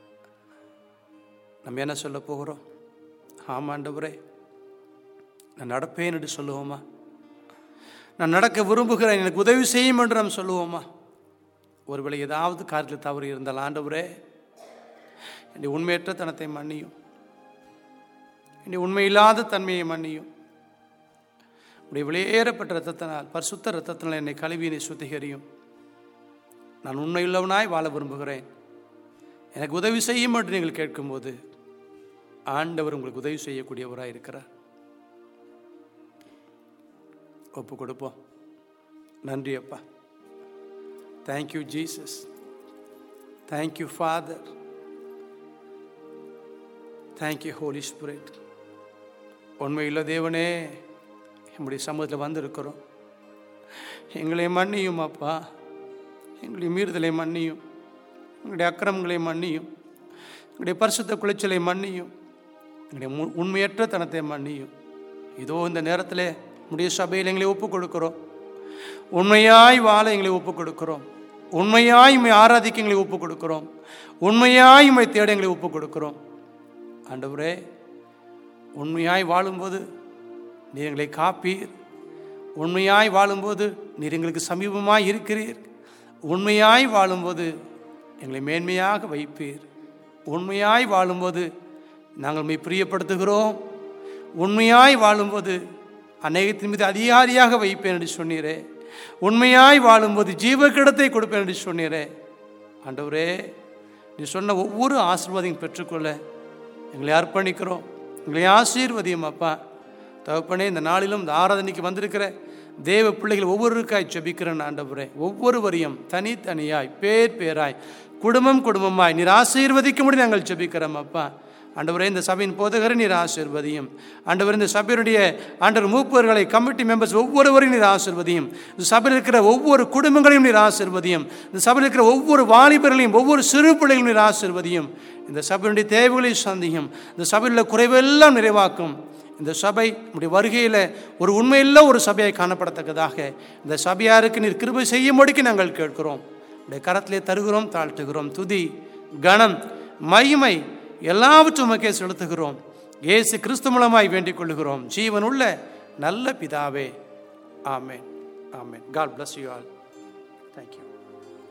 Speaker 1: நம்ம என்ன சொல்ல போகிறோம் ஆமாம் ஆண்டவரே நான் நடப்பேன் என்று சொல்லுவோமா நான் நடக்க விரும்புகிறேன் எனக்கு உதவி செய்யும் என்று நாம் சொல்லுவோமா ஒருவேளை ஏதாவது காரியத்தில் தவறு இருந்தால் ஆண்டவரே என்னுடைய உண்மையற்ற தனத்தை மன்னியும் என்னுடைய உண்மையில்லாத தன்மையை மன்னியும் உடைய வெளியேறப்பட்ட ரத்தத்தினால் பரிசுத்த ரத்தத்தினால் என்னை கழுவினை சுத்திகரியும் நான் உண்மையுள்ளவனாய் வாழ விரும்புகிறேன் எனக்கு உதவி செய்யும் என்று நீங்கள் கேட்கும்போது ஆண்டவர் உங்களுக்கு உதவி செய்யக்கூடியவராக இருக்கிறார் ஒப்பு கொடுப்போம் நன்றி அப்பா thank you Jesus thank you Father thank you Holy Spirit உண்மையுள்ள தேவனே நம்முடைய சமூகத்தில் வந்திருக்கிறோம் எங்களை மன்னியும் அப்பா எங்களுடைய மீறுதலை மன்னியும் எங்களுடைய அக்கிரமங்களை மன்னியும் எங்களுடைய பரிசுத்த குளைச்சலை மன்னியும் எங்களுடைய மு- உண்மையற்ற தனத்தை மன்னியும் இதோ இந்த நேரத்தில் நம்முடைய சபையில் எங்களை ஒப்புக் கொடுக்கிறோம் உண்மையாய் வாழ எங்களை ஒப்புக் கொடுக்கிறோம் உண்மையாய் உம்மை ஆராதிக்க எங்களை ஒப்புக் கொடுக்கிறோம் உண்மையாய் உம்மை தேட எங்களை ஒப்புக் கொடுக்கிறோம் ஆண்டவரே உண்மையாய் வாழும்போது நீர் எங்களை காப்பீர் உண்மையாய் வாழும்போது நீர் எங்களுக்கு சமீபமாய் இருக்கிறீர் உண்மையாய் வாழும்போது எங்களை மேன்மையாக வைப்பீர் உண்மையாய் வாழும்போது நாங்கள் உம்மை பிரியப்படுத்துகிறோம் உண்மையாய் வாழும்போது அநேகத்தின் மீது அதிகாரியாக வைப்பேன் என்று சொன்னீரே உண்மையாய் வாழும்போது ஜீவக்கிடத்தை கொடுப்பேன் என்று சொன்னீரே ஆண்டவரே நீ சொன்ன ஒவ்வொரு ஆசீர்வாதையும் பெற்றுக்கொள்ள எங்களை அர்ப்பணிக்கிறோம் எங்களை ஆசீர்வதியும் அப்பா தகப்பனே இந்த நாளிலும் இந்த ஆராதனைக்கு வந்திருக்கிற தேவ பிள்ளைகள் ஒவ்வொருக்காய் ஜெபிக்கிறேன் ஆண்டவரே ஒவ்வொருவரையும் தனித்தனியாய் பேர் பேராய் குடும்பம் குடும்பமாய் நீர் ஆசீர்வதிக்கும்படி நாங்கள் ஜெபிக்கிறோம் அப்பா ஆண்டவரே இந்த சபையின் போதகரை நீர் ஆசீர்வதியும் ஆண்டவர் இந்த சபையினுடைய ஆண்டவர் மூப்பர்களை கமிட்டி மெம்பர்ஸ் ஒவ்வொருவரையும் நீர் ஆசீர்வதியும் இந்த சபையில் இருக்கிற ஒவ்வொரு குடும்பங்களையும் நீர் ஆசீர்வதியும் இந்த சபையில் இருக்கிற ஒவ்வொரு வாலிபர்களையும் ஒவ்வொரு சிறு பிள்ளைகளையும் நீர் ஆசீர்வதியும் இந்த சபையினுடைய தேவைகளை சந்தியும் இந்த சபையில் உள்ள குறைவெல்லாம் நிறைவாக்கும் இந்த சபை நம்முடைய வருகையில் ஒரு உண்மையில்ல ஒரு சபையை காணப்படத்தக்கதாக இந்த சபையாருக்கு நீர் கிருபை செய்யும்படிக்கு நாங்கள் கேட்கிறோம் உடைய கரத்திலே தருகிறோம் தாழ்த்துகிறோம் துதி கணம் மகிமை எல்லாவற்றும் உமக்கே செலுத்துகிறோம் இயேசு கிறிஸ்து மூலமாய் வேண்டிக் கொள்ளுகிறோம் ஜீவனுள்ள நல்ல பிதாவே ஆமென் ஆமென் God bless you all thank you